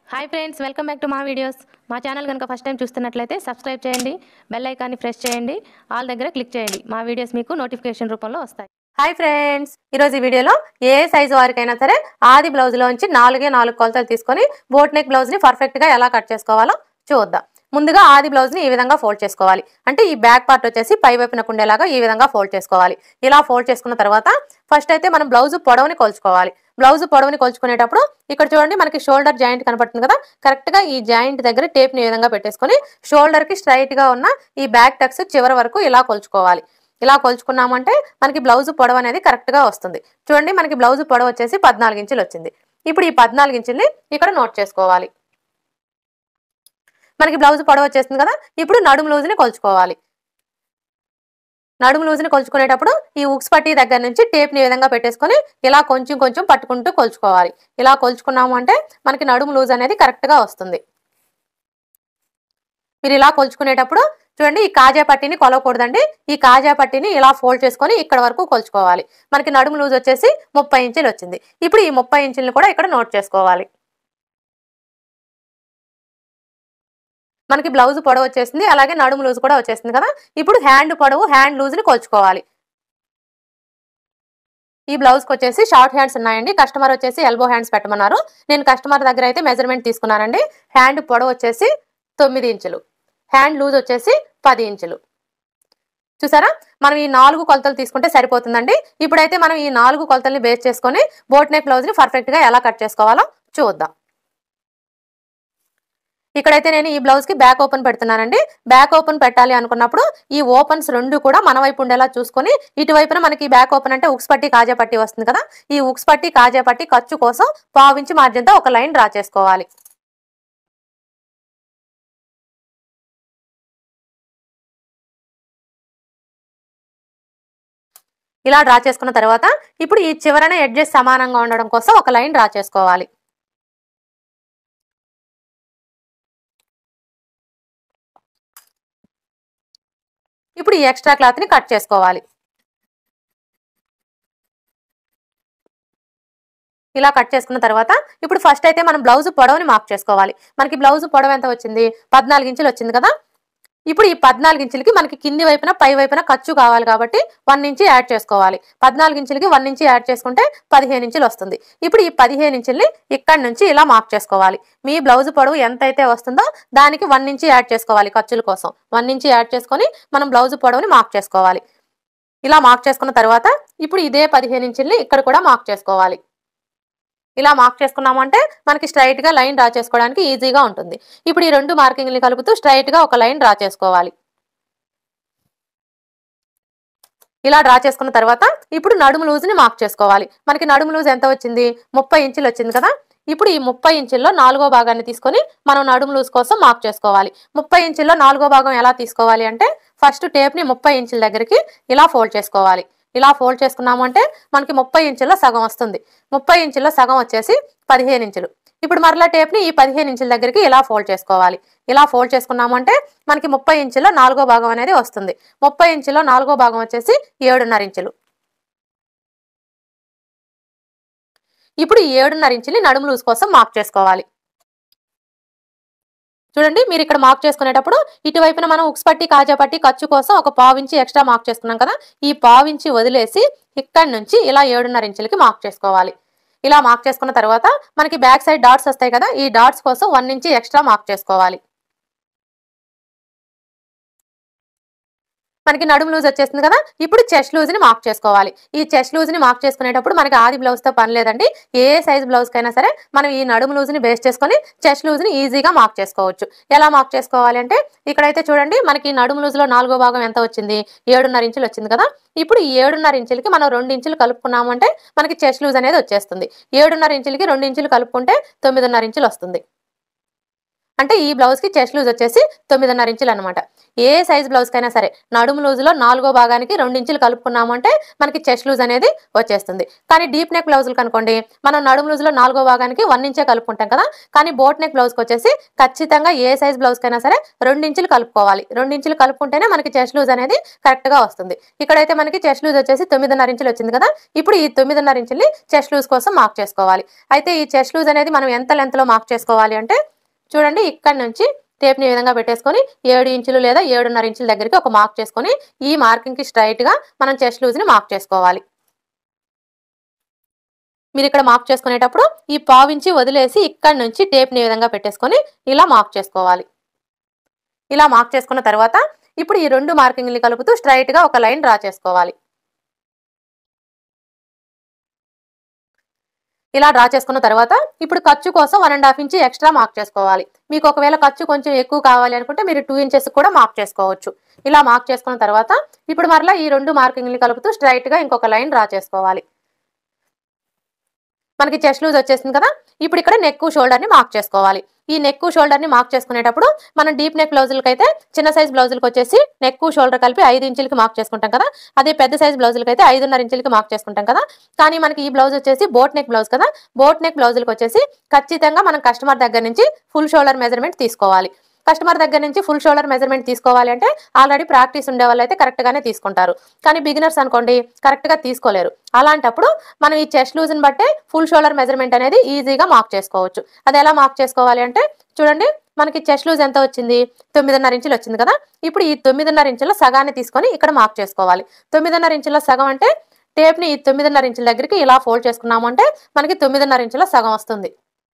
hi friends welcome back to మా videos మా channel కనుక ఫస్ట్ టైం చూస్తున్నట్లయితే సబ్స్క్రైబ్ చేయండి బెల్ ఐకాన్ని ప్రెస్ చేయండి ఆల్ దగ్గర క్లిక్ చేయండి మా వీడియోస్ మీకు నోటిఫికేషన్ రూపంలో వస్తాయి హాయ్ ఫ్రెండ్స్ ఈరోజు ఈ వీడియోలో ఏ సైజు వారికైనా సరే ఆది బ్లౌజ్లోంచి నాలుగే నాలుగు కొలతలు తీసుకొని బోట్ నెక్ బ్లౌజ్ని పర్ఫెక్ట్గా ఎలా కట్ చేసుకోవాలో చూద్దాం ముందుగా ఆది బ్లౌజ్ని ఈ విధంగా ఫోల్డ్ చేసుకోవాలి అంటే ఈ బ్యాక్ పార్ట్ వచ్చేసి పై వైపున కుండేలాగా ఈ విధంగా ఫోల్డ్ చేసుకోవాలి ఇలా ఫోల్డ్ చేసుకున్న తర్వాత ఫస్ట్ అయితే మనం బ్లౌజ్ పొడవుని కొలుచుకోవాలి బ్లౌజ్ పొడవుని కొలుచుకునేటప్పుడు ఇక్కడ చూడండి మనకి షోల్డర్ జాయింట్ కనపడుతుంది కదా కరెక్ట్ గా ఈ జాయింట్ దగ్గర టేప్ ని ఈ విధంగా పెట్టేసుకొని షోల్డర్ కి స్ట్రైట్ గా ఉన్న ఈ బ్యాక్ టక్స్ చివరి వరకు ఇలా కొలుచుకోవాలి ఇలా కొలుచుకున్నామంటే మనకి బ్లౌజ్ పొడవు అనేది కరెక్ట్ గా వస్తుంది చూడండి మనకి బ్లౌజ్ పొడవు వచ్చేసి పద్నాలుగు ఇంచులు వచ్చింది ఇప్పుడు ఈ పద్నాలుగు ఇంచుల్ని ఇక్కడ నోట్ చేసుకోవాలి మనకి బ్లౌజ్ పొడవు వచ్చేస్తుంది కదా ఇప్పుడు నడుము లూజ్ని కొలుచుకోవాలి నడుము లూజ్ని కొలుచుకునేటప్పుడు ఈ ఉక్స్ పట్టి దగ్గర నుంచి టేప్ని ఈ విధంగా పెట్టేసుకొని ఇలా కొంచెం కొంచెం పట్టుకుంటూ కొలుచుకోవాలి ఇలా కొలుచుకున్నాము అంటే మనకి నడుము లూజ్ అనేది కరెక్ట్గా వస్తుంది మీరు ఇలా కొలుచుకునేటప్పుడు చూడండి ఈ కాజా పట్టీని కొలవకూడదండి ఈ కాజా పట్టీని ఇలా ఫోల్డ్ చేసుకొని ఇక్కడ వరకు కొలుచుకోవాలి మనకి నడుము లూజ్ వచ్చేసి ముప్పై ఇంచులు వచ్చింది ఇప్పుడు ఈ ముప్పై ఇంచులను కూడా ఇక్కడ నోట్ చేసుకోవాలి మనకి బ్లౌజ్ పొడవు వచ్చేసింది అలాగే నడుము లూజ్ కూడా వచ్చేసింది కదా ఇప్పుడు హ్యాండ్ పొడవు హ్యాండ్ లూజ్ని కొలుచుకోవాలి ఈ బ్లౌజ్కి వచ్చేసి షార్ట్ హ్యాండ్స్ ఉన్నాయండి కస్టమర్ వచ్చేసి ఎల్బో హ్యాండ్స్ పెట్టమన్నారు నేను కస్టమర్ దగ్గర అయితే మెజర్మెంట్ తీసుకున్నానండి హ్యాండ్ పొడవు వచ్చేసి తొమ్మిది ఇంచులు హ్యాండ్ లూజ్ వచ్చేసి పది ఇంచులు చూసారా మనం ఈ నాలుగు కొలతలు తీసుకుంటే సరిపోతుందండి ఇప్పుడైతే మనం ఈ నాలుగు కొలతల్ని బేస్ చేసుకొని బోట్ నెక్ బ్లౌజ్ని పర్ఫెక్ట్గా ఎలా కట్ చేసుకోవాలో చూద్దాం ఇక్కడైతే నేను ఈ బ్లౌజ్కి బ్యాక్ ఓపెన్ పెడుతున్నానండి బ్యాక్ ఓపెన్ పెట్టాలి అనుకున్నప్పుడు ఈ ఓపెన్స్ రెండు కూడా మన వైపు ఉండేలా చూసుకొని ఇటువైపున మనకి బ్యాక్ ఓపెన్ అంటే ఉక్స్ పట్టి కాజా పట్టి వస్తుంది కదా ఈ ఉక్స్ పట్టి కాజా పట్టి ఖర్చు కోసం పావించి మార్జిన్తో ఒక లైన్ డ్రా చేసుకోవాలి ఇలా డ్రా చేసుకున్న తర్వాత ఇప్పుడు ఈ చివరన ఎడ్జెస్ సమానంగా ఉండడం కోసం ఒక లైన్ డ్రా చేసుకోవాలి ఇప్పుడు ఈ ఎక్స్ట్రా క్లాత్ని కట్ చేసుకోవాలి ఇలా కట్ చేసుకున్న తర్వాత ఇప్పుడు ఫస్ట్ అయితే మనం బ్లౌజ్ పొడవుని మార్క్ చేసుకోవాలి మనకి బ్లౌజ్ పొడవు ఎంత వచ్చింది పద్నాలుగు ఇంచులు వచ్చింది కదా ఇప్పుడు ఈ పద్నాలుగు ఇంచులకి మనకి కింది వైపున పై వైపున ఖర్చు కావాలి కాబట్టి వన్ ఇంచి యాడ్ చేసుకోవాలి పద్నాలుగు ఇంచులకి వన్ ఇంచి యాడ్ చేసుకుంటే పదిహేను ఇంచులు వస్తుంది ఇప్పుడు ఈ పదిహేను ఇంచుల్ని ఇక్కడ నుంచి ఇలా మార్క్ చేసుకోవాలి మీ బ్లౌజ్ పొడవు ఎంత అయితే వస్తుందో దానికి వన్ ఇంచి యాడ్ చేసుకోవాలి ఖర్చుల కోసం వన్ ఇంచి యాడ్ చేసుకొని మనం బ్లౌజ్ పొడవుని మార్క్ చేసుకోవాలి ఇలా మార్క్ చేసుకున్న తర్వాత ఇప్పుడు ఇదే పదిహేను ఇంచుల్ని ఇక్కడ కూడా మార్క్ చేసుకోవాలి ఇలా మార్క్ చేసుకున్నామంటే మనకి స్ట్రైట్ గా లైన్ డ్రా చేసుకోవడానికి ఈజీగా ఉంటుంది ఇప్పుడు ఈ రెండు మార్కింగ్ని కలుపుతూ స్ట్రైట్ గా ఒక లైన్ డ్రా చేసుకోవాలి ఇలా డ్రా చేసుకున్న తర్వాత ఇప్పుడు నడుము లూజ్ని మార్క్ చేసుకోవాలి మనకి నడుము లూజ్ ఎంత వచ్చింది ముప్పై ఇంచులు వచ్చింది కదా ఇప్పుడు ఈ ముప్పై ఇంచుల్లో నాలుగో భాగాన్ని తీసుకొని మనం నడుము లూజ్ కోసం మార్క్ చేసుకోవాలి ముప్పై ఇంచుల్లో నాలుగో భాగం ఎలా తీసుకోవాలి అంటే ఫస్ట్ టేప్ని ముప్పై ఇంచుల దగ్గరికి ఇలా ఫోల్డ్ చేసుకోవాలి ఇలా ఫోల్డ్ చేసుకున్నాము అంటే మనకి ముప్పై ఇంచుల్లో సగం వస్తుంది ముప్పై ఇంచుల్లో సగం వచ్చేసి పదిహేను ఇంచులు ఇప్పుడు మరలా టేప్ని ఈ పదిహేను ఇంచుల దగ్గరికి ఇలా ఫోల్డ్ చేసుకోవాలి ఇలా ఫోల్డ్ చేసుకున్నాము అంటే మనకి ముప్పై ఇంచుల్లో నాలుగో భాగం అనేది వస్తుంది ముప్పై ఇంచుల్లో నాలుగో భాగం వచ్చేసి ఏడున్నర ఇంచులు ఇప్పుడు ఈ ఏడున్నర ఇంచుని నడుము లూజ్ కోసం మార్క్ చేసుకోవాలి చూడండి మీరు ఇక్కడ మార్క్ చేసుకునేటప్పుడు ఇటువైపున మనం ఉక్స్ పట్టి కాజా పట్టి ఖర్చు కోసం ఒక పావించి ఎక్స్ట్రా మార్క్ చేసుకున్నాం కదా ఈ పావించి వదిలేసి ఇక్కడి నుంచి ఇలా ఏడున్నర ఇంచులకి మార్క్ చేసుకోవాలి ఇలా మార్క్ చేసుకున్న తర్వాత మనకి బ్యాక్ సైడ్ డాట్స్ వస్తాయి కదా ఈ డాట్స్ కోసం వన్ ఇంచి ఎక్స్ట్రా మార్క్ చేసుకోవాలి మనకి నడుము లూజ్ వచ్చేస్తుంది కదా ఇప్పుడు చెస్ట్ లూజ్ని మార్క్ చేసుకోవాలి ఈ చెస్ట్ లూజ్ని మార్క్ చేసుకునేటప్పుడు మనకి ఆది బ్లౌజ్తో పని లేదండి ఏ సైజ్ బ్లౌజ్కైనా సరే మనం ఈ నడుము లూజ్ని బేస్ చేసుకొని చెస్ట్ లూజ్ని ఈజీగా మార్క్ చేసుకోవచ్చు ఎలా మార్క్ చేసుకోవాలి అంటే ఇక్కడైతే చూడండి మనకి నడుము లూజ్లో నాలుగో భాగం ఎంత వచ్చింది ఏడున్నర ఇంచులు వచ్చింది కదా ఇప్పుడు ఈ ఏడున్నర ఇంచులకి మనం రెండు ఇంచులు కలుపుకున్నాము అంటే మనకి చెస్ట్ లూజ్ అనేది వచ్చేస్తుంది ఏడున్నర ఇంచులకి రెండు ఇంచులు కలుపుకుంటే తొమ్మిదిన్నర ఇంచులు వస్తుంది అంటే ఈ బ్లౌజ్కి చెస్ట్ లూజ్ వచ్చేసి తొమ్మిదిన్నర ఇంచులు అనమాట ఏ సైజ్ బ్లౌజ్కైనా సరే నడుము లూజ్లో నాలుగో భాగానికి రెండు ఇంచులు కలుపుకున్నాము అంటే మనకి చెస్ట్ లూజ్ అనేది వచ్చేస్తుంది కానీ డీప్ నెక్ బ్లౌజులు కనుకోండి మనం నడుము లూజ్లో నాలుగో భాగానికి వన్ ఇంచే కలుపుకుంటాం కదా కానీ బోట్ నెక్ బ్లౌజ్కి వచ్చేసి ఖచ్చితంగా ఏ సైజ్ బ్లౌజ్కైనా సరే రెండు ఇంచులు కలుపుకోవాలి రెండు ఇంచులు కలుపుకుంటేనే మనకి చెస్ట్ లూజ్ అనేది కరెక్ట్గా వస్తుంది ఇక్కడైతే మనకి చెస్ట్ లూజ్ వచ్చేసి తొమ్మిదిన్నర ఇంచులు వచ్చింది కదా ఇప్పుడు ఈ తొమ్మిదిన్నర ఇంచుల్ని చెస్ట్ లూజ్ కోసం మార్క్ చేసుకోవాలి అయితే ఈ చెస్ట్ లూజ్ అనేది మనం ఎంత లెంత్లో మార్క్ చేసుకోవాలి అంటే చూడండి ఇక్కడ నుంచి టేప్ని ఈ విధంగా పెట్టేసుకొని ఏడు ఇంచులు లేదా ఏడున్నర ఇంచుల దగ్గరికి ఒక మార్క్ చేసుకొని ఈ మార్కింగ్కి స్ట్రైట్గా మనం చెస్ట్ లూజ్ని మార్క్ చేసుకోవాలి మీరు ఇక్కడ మార్క్ చేసుకునేటప్పుడు ఈ పావించి వదిలేసి ఇక్కడ నుంచి టేప్ని ఈ విధంగా పెట్టేసుకొని ఇలా మార్క్ చేసుకోవాలి ఇలా మార్క్ చేసుకున్న తర్వాత ఇప్పుడు ఈ రెండు మార్కింగ్ని కలుపుతూ స్ట్రైట్గా ఒక లైన్ డ్రా చేసుకోవాలి ఇలా డ్రా చేసుకున్న తర్వాత ఇప్పుడు ఖర్చు కోసం one and half inch extra mark చేసుకోవాలి మీకు ఒకవేళ ఖర్చు కొంచెం ఎక్కువ కావాలి అనుకుంటే మీరు టూ ఇంచెస్ కూడా మార్క్ చేసుకోవచ్చు ఇలా మార్క్ చేసుకున్న తర్వాత ఇప్పుడు మరలా ఈ రెండు మార్కింగ్ని కలుపుతూ స్ట్రైట్గా ఇంకొక లైన్ డ్రా చేసుకోవాలి మనకి చెస్ట్ లూజ్ వచ్చేసింది కదా ఇప్పుడు ఇక్కడ నెక్ షోల్డర్ని మార్క్ చేసుకోవాలి ఈ నెక్ షోల్డర్ని మార్క్ చేసుకునేటప్పుడు మనం డీప్ నెక్ బ్లౌజులకి అయితే చిన్న సైజ్ బ్లౌజులకి వచ్చేసి నెక్ షోల్డర్ కలిపి ఐదు ఇంచులకి మార్క్ చేసుకుంటాం కదా అదే పెద్ద సైజ్ బ్లౌజులకి అయితే ఐదున్నర ఇంచులకి మార్క్ చేసుకుంటాం కదా కానీ మనకి ఈ బ్లౌజ్ వచ్చేసి బోట్ నెక్ బ్లౌజ్ కదా బోట్ నెక్ బ్లౌజులకు వచ్చేసి ఖచ్చితంగా మనం కస్టమర్ దగ్గర నుంచి ఫుల్ షోల్డర్ మెజర్మెంట్ తీసుకోవాలి కస్టమర్ దగ్గర నుంచి ఫుల్ షోల్డర్ మెజర్మెంట్ తీసుకోవాలి అంటే ఆల్రెడీ ప్రాక్టీస్ ఉండే వాళ్ళు అయితే కరెక్ట్గానే తీసుకుంటారు కానీ బిగినర్స్ అనుకోండి కరెక్ట్గా తీసుకోలేరు అలాంటప్పుడు మనం ఈ చెస్ట్ లూజ్ని బట్టే ఫుల్ షోల్డర్ మెజర్మెంట్ అనేది ఈజీగా మార్క్ చేసుకోవచ్చు అది ఎలా మార్క్ చేసుకోవాలి అంటే చూడండి మనకి చెస్ట్ లూజ్ ఎంత వచ్చింది తొమ్మిదిన్నర ఇంచులు వచ్చింది కదా ఇప్పుడు ఈ తొమ్మిదిన్నర ఇంచుల సగాన్ని తీసుకొని ఇక్కడ మార్క్ చేసుకోవాలి తొమ్మిదిన్నర ఇంచుల సగం అంటే టేప్ని ఈ తొమ్మిదిన్నర ఇంచుల దగ్గరికి ఇలా ఫోల్డ్ చేసుకున్నాము అంటే మనకి తొమ్మిదిన్నర ఇంచుల సగం వస్తుంది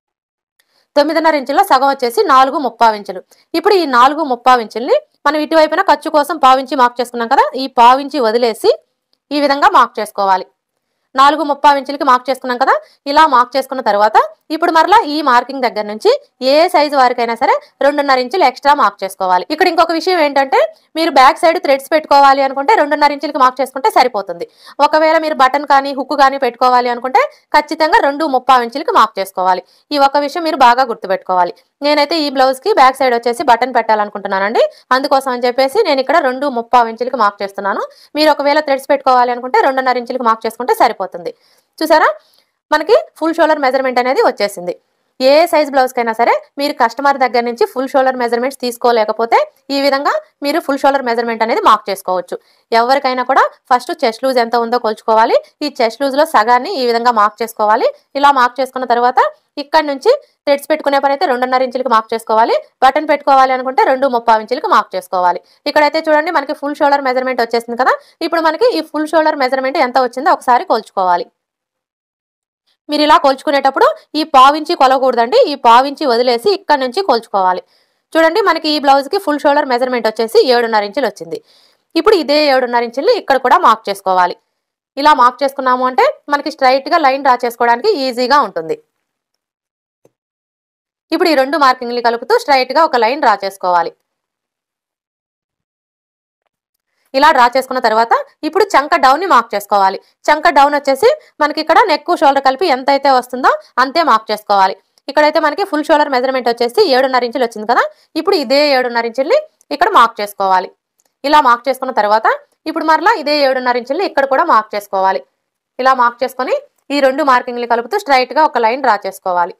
తొమ్మిదిన్నర ఇంచుల సగం వచ్చేసి నాలుగు ముప్పావు ఇంచులు ఇప్పుడు ఈ నాలుగు ముప్పావు ఇంచుల్ని మనం ఇటువైపున ఖర్చు కోసం పావించి మార్క్ చేసుకున్నాం కదా ఈ పావించి వదిలేసి ఈ విధంగా మార్క్ చేసుకోవాలి నాలుగు ముప్పావు ఇంచులకి మార్క్ చేసుకున్నాం కదా ఇలా మార్క్ చేసుకున్న తర్వాత ఇప్పుడు మరలా ఈ మార్కింగ్ దగ్గర నుంచి ఏ సైజు వారికైనా సరే రెండున్నర ఇంచులు ఎక్స్ట్రా మార్క్ చేసుకోవాలి ఇక్కడ ఇంకొక విషయం ఏంటంటే మీరు బ్యాక్ సైడ్ థ్రెడ్స్ పెట్టుకోవాలి అనుకుంటే రెండున్నర ఇంచులకి మార్క్ చేసుకుంటే సరిపోతుంది ఒకవేళ మీరు బటన్ కానీ హుక్ కానీ పెట్టుకోవాలి అనుకుంటే ఖచ్చితంగా రెండు ముప్పావు ఇంచులకి మార్క్ చేసుకోవాలి ఈ ఒక్క విషయం మీరు బాగా గుర్తుపెట్టుకోవాలి నేనైతే ఈ బ్లౌజ్కి బ్యాక్ సైడ్ వచ్చేసి బటన్ పెట్టాలనుకుంటున్నానండి అందుకోసం అని చెప్పేసి నేను ఇక్కడ రెండు ముప్పావు ఇంచులకి మార్క్ చేస్తున్నాను మీరు ఒకవేళ థ్రెడ్స్ పెట్టుకోవాలి అనుకుంటే రెండున్నర ఇంచులకి మార్క్ చేసుకుంటే సరిపోతుంది చూసారా మనకి ఫుల్ షోల్డర్ మెజర్మెంట్ అనేది వచ్చేసింది ఏ సైజ్ బ్లౌజ్కైనా సరే మీరు కస్టమర్ దగ్గర నుంచి ఫుల్ షోల్డర్ మెజర్మెంట్స్ తీసుకోలేకపోతే ఈ విధంగా మీరు ఫుల్ షోల్డర్ మెజర్మెంట్ అనేది మార్క్ చేసుకోవచ్చు ఎవరికైనా కూడా ఫస్ట్ చెస్ట్ లూజ్ ఎంత ఉందో కొలుచుకోవాలి ఈ చెస్ట్ లూజ్లో సగాన్ని ఈ విధంగా మార్క్ చేసుకోవాలి ఇలా మార్క్ చేసుకున్న తర్వాత ఇక్కడ నుంచి థ్రెడ్స్ పెట్టుకునే పని అయితే రెండున్నర ఇంచులకి మార్క్ చేసుకోవాలి బటన్ పెట్టుకోవాలి అనుకుంటే రెండు ముప్పావు ఇంచులకి మార్క్ చేసుకోవాలి ఇక్కడైతే చూడండి మనకి ఫుల్ షోల్డర్ మెజర్మెంట్ వచ్చేసింది కదా ఇప్పుడు మనకి ఈ ఫుల్ షోల్డర్ మెజర్మెంట్ ఎంత వచ్చిందో ఒకసారి కొలుచుకోవాలి మీరు ఇలా కొలుచుకునేటప్పుడు ఈ పావించి కొలకూడదండి ఈ పావించి వదిలేసి ఇక్కడ నుంచి కొలుచుకోవాలి చూడండి మనకి ఈ బ్లౌజ్కి ఫుల్ షోల్డర్ మెజర్మెంట్ వచ్చేసి ఏడున్నర ఇంచులు వచ్చింది ఇప్పుడు ఇదే ఏడున్నర ఇంచులు ఇక్కడ కూడా మార్క్ చేసుకోవాలి ఇలా మార్క్ చేసుకున్నాము అంటే మనకి స్ట్రైట్గా లైన్ డ్రా చేసుకోవడానికి ఈజీగా ఉంటుంది ఇప్పుడు ఈ రెండు మార్కింగ్లు కలుపుతూ స్ట్రైట్గా ఒక లైన్ డ్రా చేసుకోవాలి ఇలా డ్రా చేసుకున్న తర్వాత ఇప్పుడు చంక డౌన్ ని మార్క్ చేసుకోవాలి చంక డౌన్ వచ్చేసి మనకి ఇక్కడ నెక్ షోల్డర్ కలిపి ఎంత అయితే వస్తుందో అంతే మార్క్ చేసుకోవాలి ఇక్కడైతే మనకి ఫుల్ షోల్డర్ మెజర్మెంట్ వచ్చేసి ఏడున్నర ఇంచులు వచ్చింది కదా ఇప్పుడు ఇదే ఏడున్నర ఇంచుల్ని ఇక్కడ మార్క్ చేసుకోవాలి ఇలా మార్క్ చేసుకున్న తర్వాత ఇప్పుడు మరలా ఇదే ఏడున్నర ఇంచుల్ని ఇక్కడ కూడా మార్క్ చేసుకోవాలి ఇలా మార్క్ చేసుకొని ఈ రెండు మార్కింగ్లు కలుపుతూ స్ట్రైట్ గా ఒక లైన్ డ్రా చేసుకోవాలి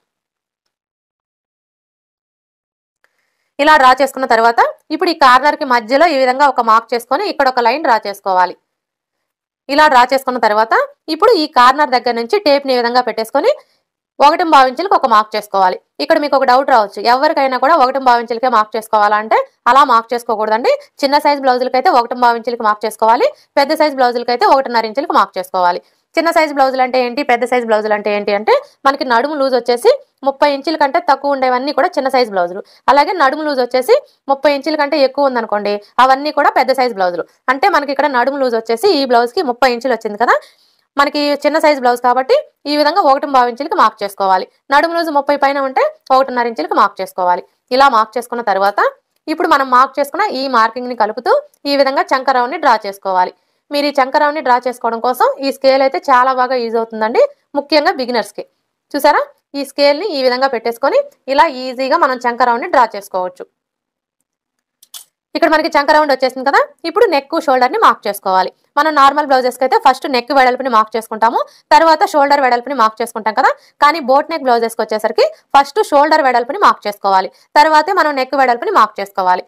ఇలా డ్రా చేసుకున్న తర్వాత ఇప్పుడు ఈ కార్నర్ కి మధ్యలో ఈ విధంగా ఒక మార్క్ చేసుకొని ఇక్కడ ఒక లైన్ డ్రా చేసుకోవాలి ఇలా డ్రా చేసుకున్న తర్వాత ఇప్పుడు ఈ కార్నర్ దగ్గర నుంచి టేప్ ని ఈ విధంగా పెట్టేసుకొని ఒకటి భావించులకు ఒక మార్క్ చేసుకోవాలి ఇక్కడ మీకు ఒక డౌట్ రావచ్చు ఎవరికైనా కూడా ఒకటి భావించులకే మార్క్ చేసుకోవాలంటే అలా మార్క్ చేసుకోకూడదండి చిన్న సైజ్ బ్లౌజులకి అయితే ఒకటి భావించులకి మార్క్ చేసుకోవాలి పెద్ద సైజ్ బ్లౌజులకి అయితే ఒకటిన్నర ఇంచులకి మార్క్ చేసుకోవాలి చిన్న సైజ్ బ్లౌజులు అంటే ఏంటి పెద్ద సైజ్ బ్లౌజులు అంటే ఏంటి అంటే మనకి నడుము లూజ్ వచ్చేసి ముప్పై ఇంచుల కంటే తక్కువ ఉండేవన్నీ కూడా చిన్న సైజ్ బ్లౌజులు అలాగే నడుము లూజ్ వచ్చేసి ముప్పై ఇంచుల కంటే ఎక్కువ ఉందనుకోండి అవన్నీ కూడా పెద్ద సైజ్ బ్లౌజులు అంటే మనకి ఇక్కడ నడుము లూజ్ వచ్చేసి ఈ బ్లౌజ్కి ముప్పై ఇంచులు వచ్చింది కదా మనకి చిన్న సైజ్ బ్లౌజ్ కాబట్టి ఈ విధంగా ఒకటి బావు ఇంచులకి మార్క్ చేసుకోవాలి నడుము లూజ్ ముప్పై పైన ఉంటే ఒకటిన్నర ఇంచులకి మార్క్ చేసుకోవాలి ఇలా మార్క్ చేసుకున్న తర్వాత ఇప్పుడు మనం మార్క్ చేసుకున్న ఈ మార్కింగ్ ని కలుపుతూ ఈ విధంగా చంకరావుని డ్రా చేసుకోవాలి మీరు ఈ చంకరావుని డ్రా చేసుకోవడం కోసం ఈ స్కేల్ అయితే చాలా బాగా యూజ్ అవుతుందండి ముఖ్యంగా బిగినర్స్ కి చూసారా ఈ స్కేల్ని ఈ విధంగా పెట్టేసుకొని ఇలా ఈజీగా మనం చంక రౌండ్ని డ్రా చేసుకోవచ్చు ఇక్కడ మనకి చంక రౌండ్ వచ్చేసింది కదా ఇప్పుడు నెక్ షోల్డర్ని మార్క్ చేసుకోవాలి మనం నార్మల్ బ్లౌజెస్కి అయితే ఫస్ట్ నెక్ వెడల్పుని మార్క్ చేసుకుంటాము తర్వాత షోల్డర్ వెడల్పుని మార్క్ చేసుకుంటాం కదా కానీ బోట్ నెక్ బ్లౌజెస్కి వచ్చేసరికి ఫస్ట్ షోల్డర్ వెడల్పుని మార్క్ చేసుకోవాలి తర్వాతే మనం నెక్ వెడల్పుని మార్క్ చేసుకోవాలి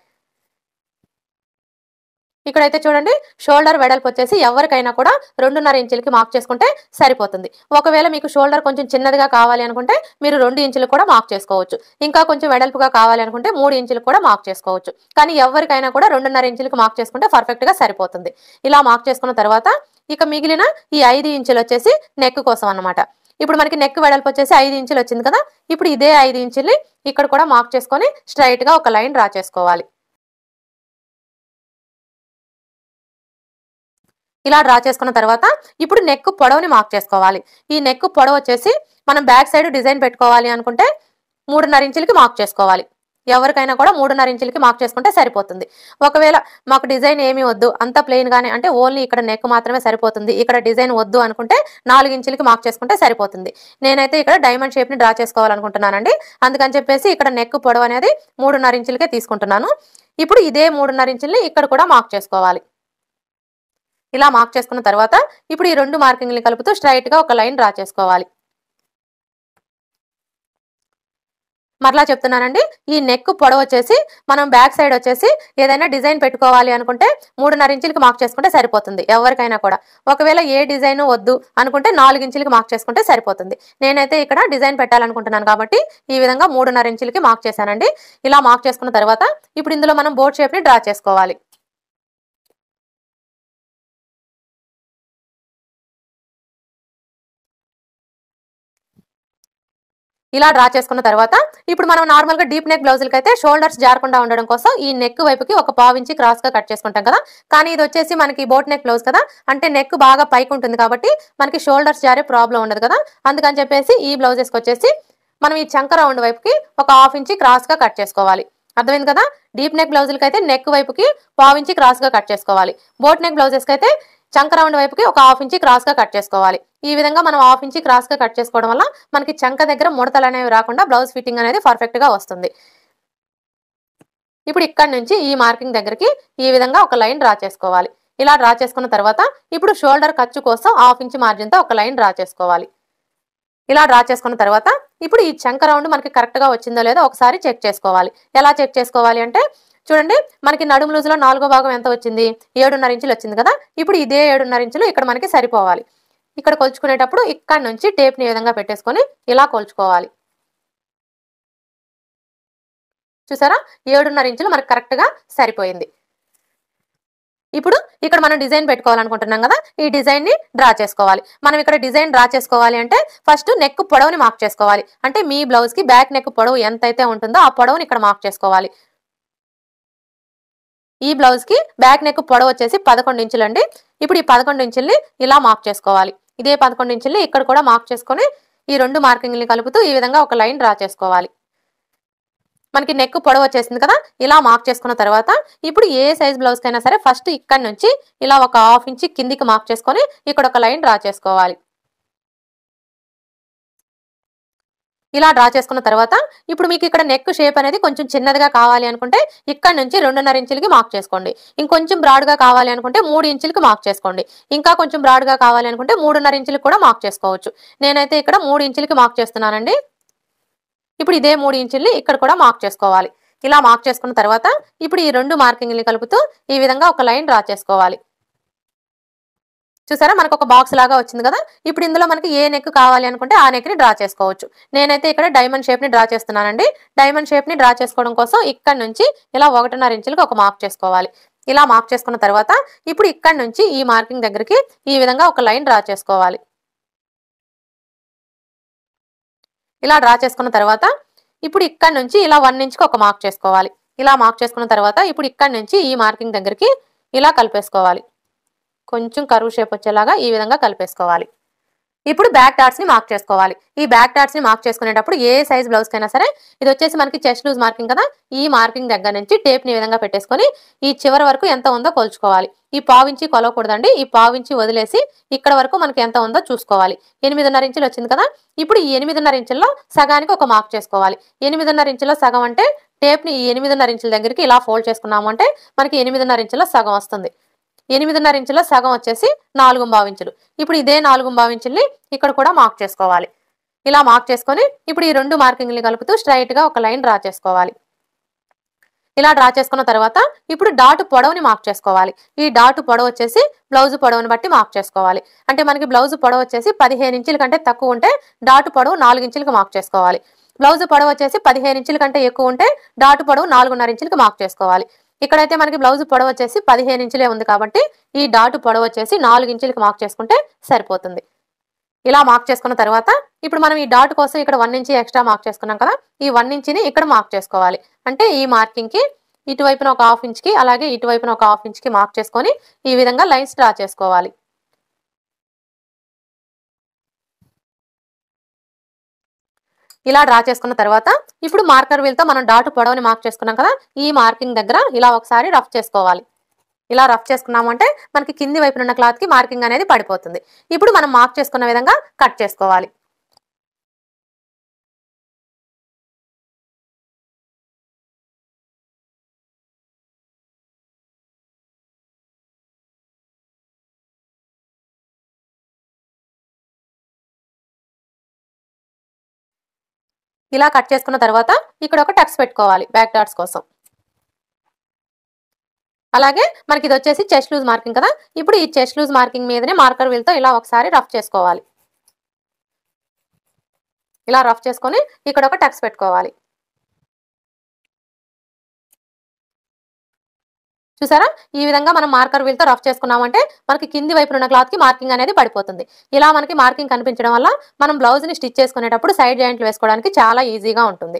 ఇక్కడైతే చూడండి షోల్డర్ వెడల్పు వచ్చేసి ఎవరికైనా కూడా రెండున్నర ఇంచులకి మార్క్ చేసుకుంటే సరిపోతుంది ఒకవేళ మీకు షోల్డర్ కొంచెం చిన్నదిగా కావాలి అనుకుంటే మీరు రెండు ఇంచులు కూడా మార్క్ చేసుకోవచ్చు ఇంకా కొంచెం వెడల్పుగా కావాలి అనుకుంటే మూడు ఇంచులు కూడా మార్క్ చేసుకోవచ్చు కానీ ఎవరికైనా కూడా రెండున్నర ఇంచులకి మార్క్ చేసుకుంటే పర్ఫెక్ట్గా సరిపోతుంది ఇలా మార్క్ చేసుకున్న తర్వాత ఇక మిగిలిన ఈ ఐదు ఇంచులు వచ్చేసి నెక్ కోసం అన్నమాట ఇప్పుడు మనకి నెక్ వెడల్పు వచ్చేసి ఐదు ఇంచులు వచ్చింది కదా ఇప్పుడు ఇదే ఐదు ఇంచుల్ని ఇక్కడ కూడా మార్క్ చేసుకొని స్ట్రైట్ గా ఒక లైన్ డ్రా చేసుకోవాలి ఇలా డ్రా చేసుకున్న తర్వాత ఇప్పుడు నెక్ పొడవుని మార్క్ చేసుకోవాలి ఈ నెక్ పొడవు వచ్చేసి మనం బ్యాక్ సైడ్ డిజైన్ పెట్టుకోవాలి అనుకుంటే మూడున్నర ఇంచులకి మార్క్ చేసుకోవాలి ఎవరికైనా కూడా మూడున్నర ఇంచులకి మార్క్ చేసుకుంటే సరిపోతుంది ఒకవేళ మాకు డిజైన్ ఏమీ వద్దు అంత ప్లెయిన్ గానే అంటే ఓన్లీ ఇక్కడ నెక్ మాత్రమే సరిపోతుంది ఇక్కడ డిజైన్ వద్దు అనుకుంటే నాలుగు ఇంచులకి మార్క్ చేసుకుంటే సరిపోతుంది నేనైతే ఇక్కడ డైమండ్ షేప్ ని డ్రా చేసుకోవాలనుకుంటున్నానండి అందుకని చెప్పేసి ఇక్కడ నెక్ పొడవు అనేది మూడున్నర ఇంచులకే తీసుకుంటున్నాను ఇప్పుడు ఇదే మూడున్నర ఇంచుల్ని ఇక్కడ కూడా మార్క్ చేసుకోవాలి ఇలా మార్క్ చేసుకున్న తర్వాత ఇప్పుడు ఈ రెండు మార్కింగ్ని కలుపుతూ స్ట్రైట్ గా ఒక లైన్ డ్రా చేసుకోవాలి మరలా చెప్తున్నానండి ఈ నెక్ పొడవు వచ్చేసి మనం బ్యాక్ సైడ్ వచ్చేసి ఏదైనా డిజైన్ పెట్టుకోవాలి అనుకుంటే మూడున్నర ఇంచులకి మార్క్ చేసుకుంటే సరిపోతుంది ఎవరికైనా కూడా ఒకవేళ ఏ డిజైన్ వద్దు అనుకుంటే నాలుగు ఇంచులకి మార్క్ చేసుకుంటే సరిపోతుంది నేనైతే ఇక్కడ డిజైన్ పెట్టాలనుకుంటున్నాను కాబట్టి ఈ విధంగా మూడున్నర ఇంచులకి మార్క్ చేశానండి ఇలా మార్క్ చేసుకున్న తర్వాత ఇప్పుడు ఇందులో మనం బోర్డ్ షేప్ ని డ్రా చేసుకోవాలి ఇలా డ్రా చేసుకున్న తర్వాత ఇప్పుడు మనం నార్మల్ గా డీప్ నెక్ బ్లౌజులకి అయితే షోల్డర్స్ జారకుండా ఉండడం కోసం ఈ నెక్ వైపుకి ఒక పావు ఇంచి క్రాస్ గా కట్ చేసుకుంటాం కదా కానీ ఇది వచ్చేసి మనకి బోట్ నెక్ బ్లౌజ్ కదా అంటే నెక్ బాగా పైకి ఉంటుంది కాబట్టి మనకి షోల్డర్స్ జారే ప్రాబ్లం ఉండదు కదా అందుకని చెప్పేసి ఈ బ్లౌజెస్కి వచ్చేసి మనం ఈ చంక రౌండ్ వైపుకి ఒక హాఫ్ ఇంచి క్రాస్ గా కట్ చేసుకోవాలి అర్థమైంది కదా డీప్ నెక్ బ్లౌజులకి అయితే నెక్ వైపుకి పావు ఇంచి క్రాస్ గా కట్ చేసుకోవాలి బోట్ నెక్ బ్లౌజెస్కి అయితే చంక రౌండ్ వైపుకి ఒక హాఫ్ ఇంచి క్రాస్ గా కట్ చేసుకోవాలి ఈ విధంగా మనం హాఫ్ ఇంచి క్రాస్ గా కట్ చేసుకోవడం వల్ల మనకి చంక దగ్గర ముడతలు అనేవి రాకుండా బ్లౌజ్ ఫిట్టింగ్ అనేది పర్ఫెక్ట్ గా వస్తుంది ఇప్పుడు ఇక్కడ నుంచి ఈ మార్కింగ్ దగ్గరికి ఈ విధంగా ఒక లైన్ డ్రా చేసుకోవాలి ఇలా డ్రా చేసుకున్న తర్వాత ఇప్పుడు షోల్డర్ ఖర్చు కోసం హాఫ్ ఇంచ్ మార్జిన్ తో ఒక లైన్ డ్రా చేసుకోవాలి ఇలా డ్రా చేసుకున్న తర్వాత ఇప్పుడు ఈ చంక రౌండ్ మనకి కరెక్ట్ గా వచ్చిందో లేదో ఒకసారి చెక్ చేసుకోవాలి ఎలా చెక్ చేసుకోవాలి అంటే చూడండి మనకి నడుము లూజులో నాలుగో భాగం ఎంత వచ్చింది ఏడున్నర ఇంచులు వచ్చింది కదా ఇప్పుడు ఇదే ఏడున్నర ఇంచులు ఇక్కడ మనకి సరిపోవాలి ఇక్కడ కొలుచుకునేటప్పుడు ఇక్కడ నుంచి టేప్ని ఈ విధంగా పెట్టేసుకొని ఇలా కొలుచుకోవాలి చూసారా ఏడున్నర ఇంచులు మనకి కరెక్ట్గా సరిపోయింది ఇప్పుడు ఇక్కడ మనం డిజైన్ పెట్టుకోవాలనుకుంటున్నాం కదా ఈ డిజైన్ ని డ్రా చేసుకోవాలి మనం ఇక్కడ డిజైన్ డ్రా చేసుకోవాలి అంటే ఫస్ట్ నెక్ పొడవుని మార్క్ చేసుకోవాలి అంటే మీ బ్లౌజ్ కి బ్యాక్ నెక్ పొడవు ఎంత అయితే ఉంటుందో ఆ పొడవుని ఇక్కడ మార్క్ చేసుకోవాలి ఈ బ్లౌజ్ కి బ్యాక్ నెక్ పొడవు వచ్చేసి పదకొండు ఇంచులు అండి ఇప్పుడు ఈ పదకొండు ఇంచుల్ని ఇలా మార్క్ చేసుకోవాలి ఇదే పదకొండు ఇంచుల్ని ఇక్కడ కూడా మార్క్ చేసుకొని ఈ రెండు మార్కింగ్ని కలుపుతూ ఈ విధంగా ఒక లైన్ డ్రా చేసుకోవాలి మనకి నెక్ పొడవు వచ్చేసింది కదా ఇలా మార్క్ చేసుకున్న తర్వాత ఇప్పుడు ఏ సైజ్ బ్లౌజ్ కైనా సరే ఫస్ట్ ఇక్కడ నుంచి ఇలా ఒక హాఫ్ ఇంచ్ కిందికి మార్క్ చేసుకొని ఇక్కడ ఒక లైన్ డ్రా చేసుకోవాలి ఇలా డ్రా చేసుకున్న తర్వాత ఇప్పుడు మీకు ఇక్కడ నెక్ షేప్ అనేది కొంచెం చిన్నదిగా కావాలి అనుకుంటే ఇక్కడ నుంచి రెండున్నర ఇంచులకి మార్క్ చేసుకోండి ఇంకొంచెం బ్రాడ్గా కావాలి అనుకుంటే మూడు ఇంచులకి మార్క్ చేసుకోండి ఇంకా కొంచెం బ్రాడ్గా కావాలి అనుకుంటే మూడున్నర ఇంచులకి కూడా మార్క్ చేసుకోవచ్చు నేనైతే ఇక్కడ మూడు ఇంచులకి మార్క్ చేస్తున్నానండి ఇప్పుడు ఇదే మూడు ఇంచుల్ని ఇక్కడ కూడా మార్క్ చేసుకోవాలి ఇలా మార్క్ చేసుకున్న తర్వాత ఇప్పుడు ఈ రెండు మార్కింగ్ని కలుపుతూ ఈ విధంగా ఒక లైన్ డ్రా చేసుకోవాలి చూసారా మనకు ఒక బాక్స్ లాగా వచ్చింది కదా ఇప్పుడు ఇందులో మనకి ఏ నెక్ కావాలి అనుకుంటే ఆ నెక్ ని డ్రా చేసుకోవచ్చు నేనైతే ఇక్కడ డైమండ్ షేప్ ని డ్రా చేస్తున్నానండి డైమండ్ షేప్ ని డ్రా చేసుకోవడం కోసం ఇక్కడ నుంచి ఇలా ఒకటిన్నర ఇంచులకు ఒక మార్క్ చేసుకోవాలి ఇలా మార్క్ చేసుకున్న తర్వాత ఇప్పుడు ఇక్కడ నుంచి ఈ మార్కింగ్ దగ్గరికి ఈ విధంగా ఒక లైన్ డ్రా చేసుకోవాలి ఇలా డ్రా చేసుకున్న తర్వాత ఇప్పుడు ఇక్కడ నుంచి ఇలా వన్ ఇంచ్కి ఒక మార్క్ చేసుకోవాలి ఇలా మార్క్ చేసుకున్న తర్వాత ఇప్పుడు ఇక్కడ నుంచి ఈ మార్కింగ్ దగ్గరికి ఇలా కలిపేసుకోవాలి కొంచెం కరువు షేప్ వచ్చేలాగా ఈ విధంగా కలిపేసుకోవాలి ఇప్పుడు బ్యాక్ డాట్స్ ని మార్క్ చేసుకోవాలి ఈ బ్యాక్ డాట్స్ ని మార్క్ చేసుకునేటప్పుడు ఏ సైజ్ బ్లౌజ్ కైనా సరే ఇది వచ్చేసి మనకి చెస్ట్ లూజ్ మార్కింగ్ కదా ఈ మార్కింగ్ దగ్గర నుంచి టేప్ ని ఈ విధంగా పెట్టేసుకొని ఈ చివరి వరకు ఎంత ఉందో కొలుచుకోవాలి ఈ పావించి కొలవకూడదండి ఈ పావించి వదిలేసి ఇక్కడ వరకు మనకి ఎంత ఉందో చూసుకోవాలి ఎనిమిదిన్నర ఇంచులు వచ్చింది కదా ఇప్పుడు ఈ ఎనిమిదిన్నర ఇంచుల్లో సగానికి ఒక మార్క్ చేసుకోవాలి ఎనిమిదిన్నర ఇంచులో సగం అంటే టేప్ ని ఈ ఎనిమిదిన్నర ఇంచుల దగ్గరికి ఇలా ఫోల్డ్ చేసుకున్నాము అంటే మనకి ఎనిమిదిన్నర ఇంచులో సగం వస్తుంది ఎనిమిదిన్నర ఇంచుల సగం వచ్చేసి నాలుగు ఇంచులు ఇప్పుడు ఇదే నాలుగు ఇంచుల్ని ఇక్కడ కూడా మార్క్ చేసుకోవాలి ఇలా మార్క్ చేసుకొని ఇప్పుడు ఈ రెండు మార్కింగ్ని కలుపుతూ స్ట్రైట్ గా ఒక లైన్ డ్రా చేసుకోవాలి ఇలా డ్రా చేసుకున్న తర్వాత ఇప్పుడు డాట్ పొడవుని మార్క్ చేసుకోవాలి ఈ డాట్ పొడవు వచ్చేసి బ్లౌజ్ పొడవుని బట్టి మార్క్ చేసుకోవాలి అంటే మనకి బ్లౌజ్ పొడవు వచ్చేసి పదిహేను ఇంచుల కంటే తక్కువ ఉంటే డాట్ పొడవు నాలుగు ఇంచులకు మార్క్ చేసుకోవాలి బ్లౌజ్ పొడవు వచ్చేసి పదిహేను ఇంచుల కంటే ఎక్కువ ఉంటే డాట్ పొడవు నాలుగున్నర ఇంచులకు మార్క్ చేసుకోవాలి ఇక్కడైతే మనకి బ్లౌజ్ పొడవు వచ్చేసి పదిహేను ఇంచులే ఉంది కాబట్టి ఈ డాట్ పొడవు వచ్చేసి నాలుగు ఇంచులకు మార్క్ చేసుకుంటే సరిపోతుంది ఇలా మార్క్ చేసుకున్న తర్వాత ఇప్పుడు మనం ఈ డాట్ కోసం ఇక్కడ వన్ ఇంచి ఎక్స్ట్రా మార్క్ చేసుకున్నాం కదా ఈ వన్ ఇంచిని ఇక్కడ మార్క్ చేసుకోవాలి అంటే ఈ మార్కింగ్ కి ఇటువైపున ఒక హాఫ్ ఇంచ్ కి అలాగే ఇటువైపున ఒక హాఫ్ ఇంచ్ కి మార్క్ చేసుకొని ఈ విధంగా లైన్స్ డ్రా చేసుకోవాలి ఇలా డ్రా చేసుకున్న తర్వాత ఇప్పుడు మార్కర్ వీల్తో మనం డాట్ పొడవుని మార్క్ చేసుకున్నాం కదా ఈ మార్కింగ్ దగ్గర ఇలా ఒకసారి రఫ్ చేసుకోవాలి ఇలా రఫ్ చేసుకున్నామంటే మనకి కింది వైపున ఉన్న క్లాత్ కి మార్కింగ్ అనేది పడిపోతుంది ఇప్పుడు మనం మార్క్ చేసుకున్న విధంగా కట్ చేసుకోవాలి ఇలా కట్ చేసుకున్న తర్వాత ఇక్కడ ఒక టక్స్ పెట్టుకోవాలి బ్యాక్ డాట్స్ కోసం అలాగే మనకి ఇది వచ్చేసి చెస్ట్ లూజ్ మార్కింగ్ కదా ఇప్పుడు ఈ చెస్ట్ లూజ్ మార్కింగ్ మీదనే మార్కర్ వీల్తో ఇలా ఒకసారి రఫ్ చేసుకోవాలి ఇలా రఫ్ చేసుకొని ఇక్కడ ఒక టక్స్ పెట్టుకోవాలి చూసారా ఈ విధంగా మనం మార్కర్ వీల్తో రఫ్ చేసుకున్నామంటే మనకి కింది వైపున ఉన్న క్లాత్ కి మార్కింగ్ అనేది పడిపోతుంది ఇలా మనకి మార్కింగ్ కనిపించడం వల్ల మనం బ్లౌజ్ ని స్టిచ్ చేసుకునేటప్పుడు సైడ్ జాయింట్లు వేసుకోవడానికి చాలా ఈజీగా ఉంటుంది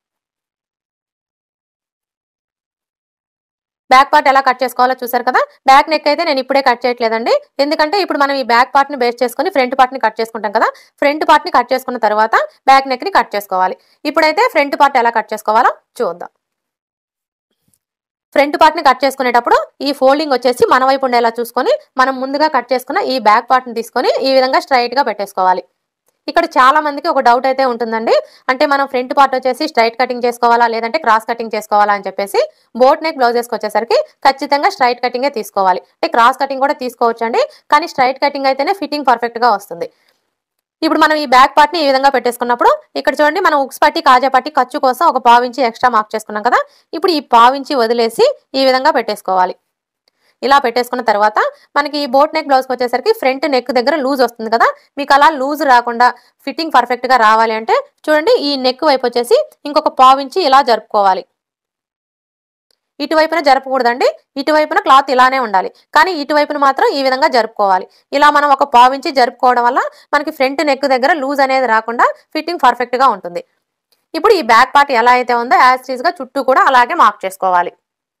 బ్యాక్ పార్ట్ ఎలా కట్ చేసుకోవాలో చూసారు కదా బ్యాక్ నెక్ అయితే నేను ఇప్పుడే కట్ చేయట్లేదండి ఎందుకంటే ఇప్పుడు మనం ఈ బ్యాక్ పార్ట్ ని బేస్ చేసుకుని ఫ్రంట్ పార్ట్ ని కట్ చేసుకుంటాం కదా ఫ్రంట్ పార్ట్ ని కట్ చేసుకున్న తర్వాత బ్యాక్ నెక్ ని కట్ చేసుకోవాలి ఇప్పుడైతే ఫ్రంట్ పార్ట్ ఎలా కట్ చేసుకోవాలో చూద్దాం ఫ్రంట్ పార్ట్ ని కట్ చేసుకునేటప్పుడు ఈ ఫోల్డింగ్ వచ్చేసి మన వైపు ఉండేలా చూసుకొని మనం ముందుగా కట్ చేసుకున్న ఈ బ్యాక్ పార్ట్ ని తీసుకొని ఈ విధంగా స్ట్రైట్ గా పెట్టేసుకోవాలి ఇక్కడ చాలా మందికి ఒక డౌట్ అయితే ఉంటుందండి అంటే మనం ఫ్రంట్ పార్ట్ వచ్చేసి స్ట్రైట్ కటింగ్ చేసుకోవాలా లేదంటే క్రాస్ కటింగ్ చేసుకోవాలా అని చెప్పేసి బోట్ నెక్ బ్లౌజెస్కి వచ్చేసరికి ఖచ్చితంగా స్ట్రైట్ కటింగే తీసుకోవాలి అంటే క్రాస్ కటింగ్ కూడా తీసుకోవచ్చు అండి కానీ స్ట్రైట్ కటింగ్ అయితేనే ఫిట్టింగ్ పర్ఫెక్ట్ గా వస్తుంది ఇప్పుడు మనం ఈ బ్యాక్ పార్ట్ ని ఈ విధంగా పెట్టేసుకున్నప్పుడు ఇక్కడ చూడండి మనం ఉక్స్ పట్టి కాజా పట్టి ఖర్చు కోసం ఒక పావించి ఎక్స్ట్రా మార్క్ చేసుకున్నాం కదా ఇప్పుడు ఈ పావించి వదిలేసి ఈ విధంగా పెట్టేసుకోవాలి ఇలా పెట్టేసుకున్న తర్వాత మనకి ఈ బోట్ నెక్ బ్లౌజ్కి వచ్చేసరికి ఫ్రంట్ నెక్ దగ్గర లూజ్ వస్తుంది కదా మీకు అలా లూజ్ రాకుండా ఫిట్టింగ్ పర్ఫెక్ట్ గా రావాలి అంటే చూడండి ఈ నెక్ వైపు వచ్చేసి ఇంకొక పావించి ఇలా జరుపుకోవాలి ఇటువైపున జరపకూడదండి ఇటువైపున క్లాత్ ఇలానే ఉండాలి కానీ ఇటువైపున మాత్రం ఈ విధంగా జరుపుకోవాలి ఇలా మనం ఒక పావించి జరుపుకోవడం వల్ల మనకి ఫ్రంట్ నెక్ దగ్గర లూజ్ అనేది రాకుండా ఫిట్టింగ్ పర్ఫెక్ట్ గా ఉంటుంది ఇప్పుడు ఈ బ్యాక్ పార్ట్ ఎలా అయితే ఉందో యాజ్ గా చుట్టూ కూడా అలాగే మార్క్ చేసుకోవాలి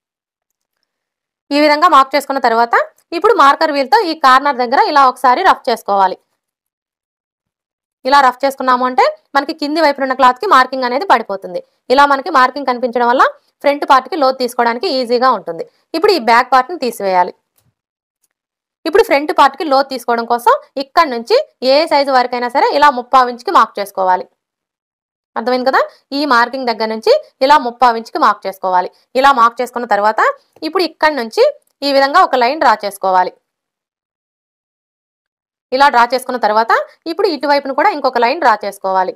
ఈ విధంగా మార్క్ చేసుకున్న తర్వాత ఇప్పుడు మార్కర్ వీల్తో ఈ కార్నర్ దగ్గర ఇలా ఒకసారి రఫ్ చేసుకోవాలి ఇలా రఫ్ చేసుకున్నాము అంటే మనకి కింది వైపున ఉన్న క్లాత్ కి మార్కింగ్ అనేది పడిపోతుంది ఇలా మనకి మార్కింగ్ కనిపించడం వల్ల ఫ్రంట్ పార్ట్ కి లోతు తీసుకోవడానికి ఈజీగా ఉంటుంది ఇప్పుడు ఈ బ్యాక్ పార్ట్ ని తీసివేయాలి ఇప్పుడు ఫ్రంట్ పార్ట్ కి లోతు తీసుకోవడం కోసం ఇక్కడ నుంచి ఏ సైజు వరకైనా సరే ఇలా ముప్పావు ఇంచుకి మార్క్ చేసుకోవాలి అర్థమైంది కదా ఈ మార్కింగ్ దగ్గర నుంచి ఇలా ముప్పావు ఇంచుకి మార్క్ చేసుకోవాలి ఇలా మార్క్ చేసుకున్న తర్వాత ఇప్పుడు ఇక్కడ నుంచి ఈ విధంగా ఒక లైన్ డ్రా చేసుకోవాలి ఇలా డ్రా చేసుకున్న తర్వాత ఇప్పుడు ఇటువైపును కూడా ఇంకొక లైన్ డ్రా చేసుకోవాలి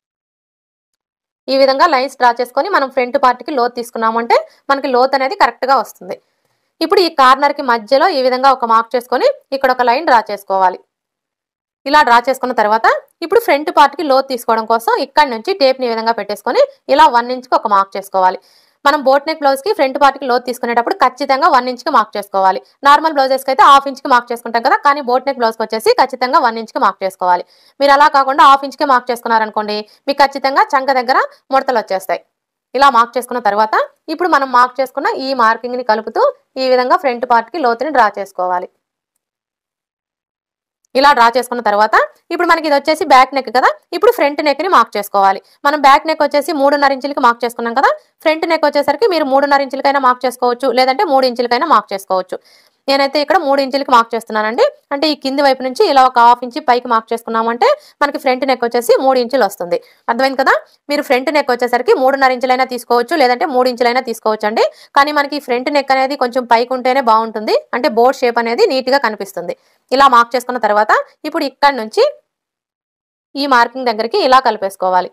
ఈ విధంగా లైన్స్ డ్రా చేసుకొని మనం ఫ్రంట్ పార్ట్కి లోత్ తీసుకున్నామంటే మనకి లోత్ అనేది కరెక్ట్గా వస్తుంది ఇప్పుడు ఈ కార్నర్కి మధ్యలో ఈ విధంగా ఒక మార్క్ చేసుకొని ఇక్కడ ఒక లైన్ డ్రా చేసుకోవాలి ఇలా డ్రా చేసుకున్న తర్వాత ఇప్పుడు ఫ్రంట్ పార్ట్కి లోత్ తీసుకోవడం కోసం ఇక్కడ నుంచి టేప్ని ఈ విధంగా పెట్టేసుకొని ఇలా వన్ ఇంచ్కి ఒక మార్క్ చేసుకోవాలి మనం బోట్ నెక్ బ్లౌజ్కి ఫ్రంట్ పార్ట్కి లోత్ తీసుకునేటప్పుడు ఖచ్చితంగా వన్ ఇంచ్కి మార్క్ చేసుకోవాలి నార్మల్ బ్లౌజెస్కి అయితే హాఫ్ ఇంచ్కి మార్క్ చేసుకుంటాం కదా కానీ బోట్ నెక్ బ్లౌజ్కి వచ్చేసి ఖచ్చితంగా వన్ ఇంచ్కి మార్క్ చేసుకోవాలి మీరు అలా కాకుండా హాఫ్ ఇంచ్కి మార్క్ చేసుకున్నారనుకోండి మీకు ఖచ్చితంగా చంక దగ్గర ముడతలు వచ్చేస్తాయి ఇలా మార్క్ చేసుకున్న తర్వాత ఇప్పుడు మనం మార్క్ చేసుకున్న ఈ మార్కింగ్ని కలుపుతూ ఈ విధంగా ఫ్రంట్ పార్ట్కి లోతుని డ్రా చేసుకోవాలి ఇలా డ్రా చేసుకున్న తర్వాత ఇప్పుడు మనకి ఇది వచ్చేసి బ్యాక్ నెక్ కదా ఇప్పుడు ఫ్రంట్ నెక్ ని మార్క్ చేసుకోవాలి మనం బ్యాక్ నెక్ వచ్చేసి మూడున్నర ఇంచులకి మార్క్ చేసుకున్నాం కదా ఫ్రంట్ నెక్ వచ్చేసరికి మీరు మూడున్నర ఇంచులకైనా మార్క్ చేసుకోవచ్చు లేదంటే మూడు ఇంచులకైనా మార్క్ చేసుకోవచ్చు నేనైతే ఇక్కడ మూడు ఇంచులకి మార్క్ చేస్తున్నానండి అంటే ఈ కింది వైపు నుంచి ఇలా ఒక హాఫ్ ఇంచి పైకి మార్క్ చేసుకున్నామంటే మనకి ఫ్రంట్ నెక్ వచ్చేసి మూడు ఇంచులు వస్తుంది అర్థమైంది కదా మీరు ఫ్రంట్ నెక్ వచ్చేసరికి మూడున్నర ఇంచులైనా తీసుకోవచ్చు లేదంటే మూడు ఇంచులైనా తీసుకోవచ్చు అండి కానీ మనకి ఫ్రంట్ నెక్ అనేది కొంచెం పైకి ఉంటేనే బాగుంటుంది అంటే బోర్డ్ షేప్ అనేది నీట్ గా కనిపిస్తుంది ఇలా మార్క్ చేసుకున్న తర్వాత ఇప్పుడు ఇక్కడ నుంచి ఈ మార్కింగ్ దగ్గరికి ఇలా కలిపేసుకోవాలి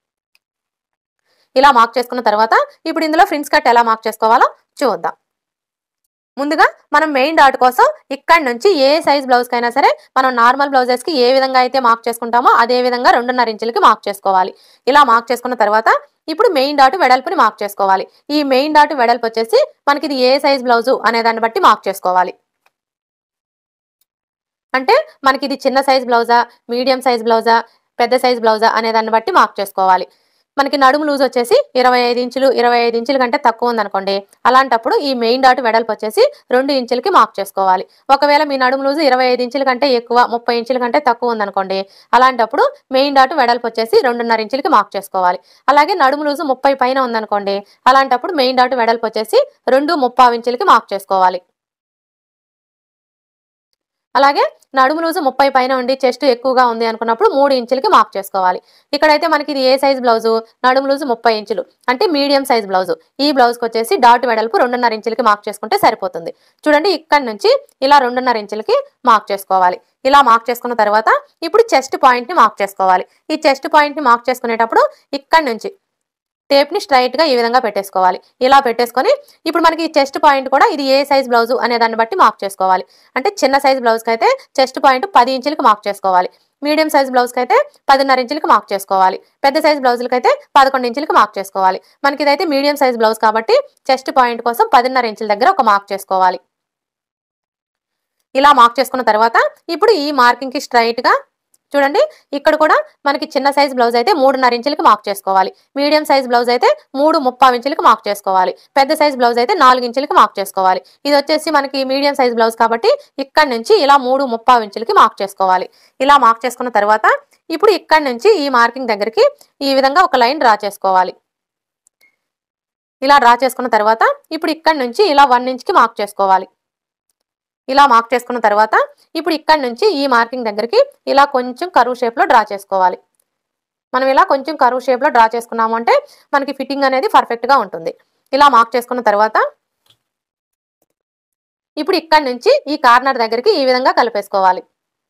ఇలా మార్క్ చేసుకున్న తర్వాత ఇప్పుడు ఇందులో ఫ్రిన్స్ కట్ ఎలా మార్క్ చేసుకోవాలో చూద్దాం ముందుగా మనం మెయిన్ డాట్ కోసం ఇక్కడ నుంచి ఏ సైజ్ బ్లౌజ్ కైనా సరే మనం నార్మల్ బ్లౌజెస్ కి ఏ విధంగా అయితే మార్క్ చేసుకుంటామో అదే విధంగా రెండున్నర ఇంచులకి మార్క్ చేసుకోవాలి ఇలా మార్క్ చేసుకున్న తర్వాత ఇప్పుడు మెయిన్ డాట్ వెడల్పుని మార్క్ చేసుకోవాలి ఈ మెయిన్ డాట్ వెడల్పు వచ్చేసి మనకి ఇది ఏ సైజ్ బ్లౌజు అనే దాన్ని బట్టి మార్క్ చేసుకోవాలి అంటే మనకి ఇది చిన్న సైజ్ బ్లౌజా మీడియం సైజ్ బ్లౌజా పెద్ద సైజ్ బ్లౌజా అనే దాన్ని బట్టి మార్క్ చేసుకోవాలి మనకి నడుము లూజ్ వచ్చేసి ఇరవై ఐదు ఇంచులు ఇరవై ఐదు ఇంచుల కంటే తక్కువ ఉందనుకోండి అలాంటప్పుడు ఈ మెయిన్ డాట్ వెడల్పు వచ్చేసి రెండు ఇంచులకి మార్క్ చేసుకోవాలి ఒకవేళ మీ నడుము లూజ్ ఇరవై ఐదు ఇంచుల కంటే ఎక్కువ ముప్పై ఇంచుల కంటే తక్కువ ఉందనుకోండి అలాంటప్పుడు మెయిన్ డాట్ వెడల్పు వచ్చేసి రెండున్నర ఇంచులకి మార్క్ చేసుకోవాలి అలాగే నడుము లూజు ముప్పై పైన ఉందనుకోండి అలాంటప్పుడు మెయిన్ డాట్ వెడల్పు వచ్చేసి రెండు ముప్పావు ఇంచులకి మార్క్ చేసుకోవాలి అలాగే నడుము లూజు ముప్పై పైన ఉండి చెస్ట్ ఎక్కువగా ఉంది అనుకున్నప్పుడు మూడు ఇంచులకి మార్క్ చేసుకోవాలి ఇక్కడైతే మనకి ఇది ఏ సైజ్ బ్లౌజు నడుము లూజు ముప్పై ఇంచులు అంటే మీడియం సైజ్ బ్లౌజు ఈ బ్లౌజ్కి వచ్చేసి డాట్ వెడల్పు రెండున్నర ఇంచులకి మార్క్ చేసుకుంటే సరిపోతుంది చూడండి ఇక్కడ నుంచి ఇలా రెండున్నర ఇంచులకి మార్క్ చేసుకోవాలి ఇలా మార్క్ చేసుకున్న తర్వాత ఇప్పుడు చెస్ట్ పాయింట్ని మార్క్ చేసుకోవాలి ఈ చెస్ట్ పాయింట్ని మార్క్ చేసుకునేటప్పుడు ఇక్కడ నుంచి టేప్ని స్ట్రైట్గా ఈ విధంగా పెట్టేసుకోవాలి ఇలా పెట్టేసుకొని ఇప్పుడు మనకి చెస్ట్ పాయింట్ కూడా ఇది ఏ సైజ్ బ్లౌజు అనే దాన్ని బట్టి మార్క్ చేసుకోవాలి అంటే చిన్న సైజ్ బ్లౌజ్కి అయితే చెస్ట్ పాయింట్ పది ఇంచులకి మార్క్ చేసుకోవాలి మీడియం సైజ్ బ్లౌజ్కి అయితే పదిన్నర ఇంచులకి మార్క్ చేసుకోవాలి పెద్ద సైజ్ బ్లౌజులకి అయితే పదకొండు ఇంచులకి మార్క్ చేసుకోవాలి మనకి ఇదైతే మీడియం సైజ్ బ్లౌజ్ కాబట్టి చెస్ట్ పాయింట్ కోసం పదిన్నర ఇంచుల దగ్గర ఒక మార్క్ చేసుకోవాలి ఇలా మార్క్ చేసుకున్న తర్వాత ఇప్పుడు ఈ మార్కింగ్కి స్ట్రైట్గా చూడండి ఇక్కడ కూడా మనకి చిన్న సైజ్ బ్లౌజ్ అయితే మూడున్నర ఇంచులకి మార్క్ చేసుకోవాలి మీడియం సైజ్ బ్లౌజ్ అయితే మూడు ముప్పావు ఇంచులకి మార్క్ చేసుకోవాలి పెద్ద సైజ్ బ్లౌజ్ అయితే నాలుగు ఇంచులకి మార్క్ చేసుకోవాలి ఇది వచ్చేసి మనకి మీడియం సైజ్ బ్లౌజ్ కాబట్టి ఇక్కడ నుంచి ఇలా మూడు ముప్పావు ఇంచులకి మార్క్ చేసుకోవాలి ఇలా మార్క్ చేసుకున్న తర్వాత ఇప్పుడు ఇక్కడ నుంచి ఈ మార్కింగ్ దగ్గరికి ఈ విధంగా ఒక లైన్ డ్రా చేసుకోవాలి ఇలా డ్రా చేసుకున్న తర్వాత ఇప్పుడు ఇక్కడ నుంచి ఇలా వన్ ఇంచ్కి మార్క్ చేసుకోవాలి ఇలా మార్క్ చేసుకున్న తర్వాత ఇప్పుడు ఇక్కడ నుంచి ఈ మార్కింగ్ దగ్గరికి ఇలా కొంచెం కరువు షేప్లో డ్రా చేసుకోవాలి మనం ఇలా కొంచెం కరువు షేప్లో డ్రా చేసుకున్నాము అంటే మనకి ఫిట్టింగ్ అనేది పర్ఫెక్ట్గా ఉంటుంది ఇలా మార్క్ చేసుకున్న తర్వాత ఇప్పుడు ఇక్కడ నుంచి ఈ కార్నర్ దగ్గరికి ఈ విధంగా కలిపేసుకోవాలి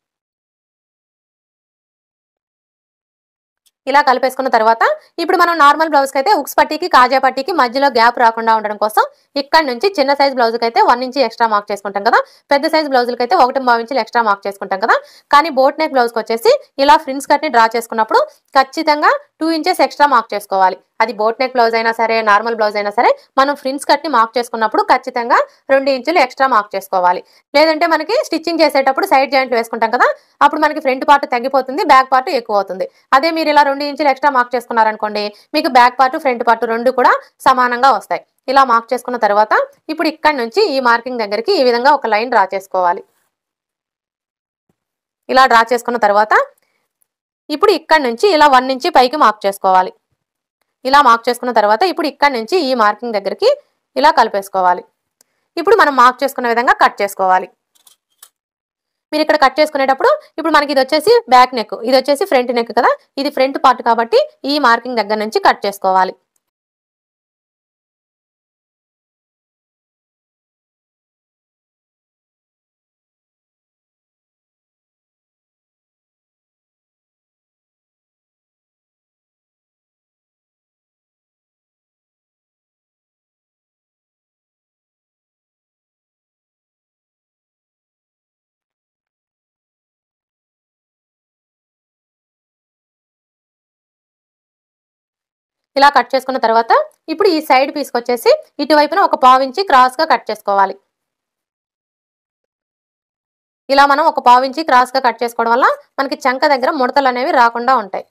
ఇలా కలిపేసుకున్న తర్వాత ఇప్పుడు మనం నార్మల్ బ్లౌజ్కి అయితే ఉక్స్ పట్టీకి కాజా పట్టీకి మధ్యలో గ్యాప్ రాకుండా ఉండడం కోసం ఇక్కడ నుంచి చిన్న సైజ్ బ్లౌజ్కి అయితే వన్ ఇంచి ఎక్స్ట్రా మార్క్ చేసుకుంటాం కదా పెద్ద సైజ్ బ్లౌజులకి అయితే ఒకటి బావు ఇంచులు ఎక్స్ట్రా మార్క్ చేసుకుంటాం కదా కానీ బోట్ నెక్ బ్లౌజ్కి వచ్చేసి ఇలా ఫ్రిన్స్ కట్ని డ్రా చేసుకున్నప్పుడు ఖచ్చితంగా టూ ఇంచెస్ ఎక్స్ట్రా మార్క్ చేసుకోవాలి అది బోట్ నెక్ బ్లౌజ్ అయినా సరే నార్మల్ బ్లౌజ్ అయినా సరే మనం ఫ్రిన్స్ కట్ని మార్క్ చేసుకున్నప్పుడు ఖచ్చితంగా రెండు ఇంచులు ఎక్స్ట్రా మార్క్ చేసుకోవాలి లేదంటే మనకి స్టిచ్చింగ్ చేసేటప్పుడు సైడ్ జాయింట్లు వేసుకుంటాం కదా అప్పుడు మనకి ఫ్రంట్ పార్ట్ తగ్గిపోతుంది బ్యాక్ పార్ట్ ఎక్కువ అవుతుంది అదే మీరు ఇలా రెండు ఇంచులు ఎక్స్ట్రా మార్క్ చేసుకున్నారనుకోండి మీకు బ్యాక్ పార్ట్ ఫ్రంట్ పార్ట్ రెండు కూడా సమానంగా వస్తాయి ఇలా మార్క్ చేసుకున్న తర్వాత ఇప్పుడు ఇక్కడ నుంచి ఈ మార్కింగ్ దగ్గరికి ఈ విధంగా ఒక లైన్ డ్రా చేసుకోవాలి ఇలా డ్రా చేసుకున్న తర్వాత ఇప్పుడు ఇక్కడ నుంచి ఇలా వన్ నుంచి పైకి మార్క్ చేసుకోవాలి ఇలా మార్క్ చేసుకున్న తర్వాత ఇప్పుడు ఇక్కడ నుంచి ఈ మార్కింగ్ దగ్గరికి ఇలా కలిపేసుకోవాలి ఇప్పుడు మనం మార్క్ చేసుకున్న విధంగా కట్ చేసుకోవాలి మీరు ఇక్కడ కట్ చేసుకునేటప్పుడు ఇప్పుడు మనకి ఇది వచ్చేసి బ్యాక్ నెక్ ఇది వచ్చేసి ఫ్రంట్ నెక్ కదా ఇది ఫ్రంట్ పార్ట్ కాబట్టి ఈ మార్కింగ్ దగ్గర నుంచి కట్ చేసుకోవాలి ఇలా కట్ చేసుకున్న తర్వాత ఇప్పుడు ఈ సైడ్ పీస్కి వచ్చేసి ఇటువైపున ఒక పావించి క్రాస్గా కట్ చేసుకోవాలి ఇలా మనం ఒక పావించి క్రాస్గా కట్ చేసుకోవడం వల్ల మనకి చంక దగ్గర ముడతలు అనేవి రాకుండా ఉంటాయి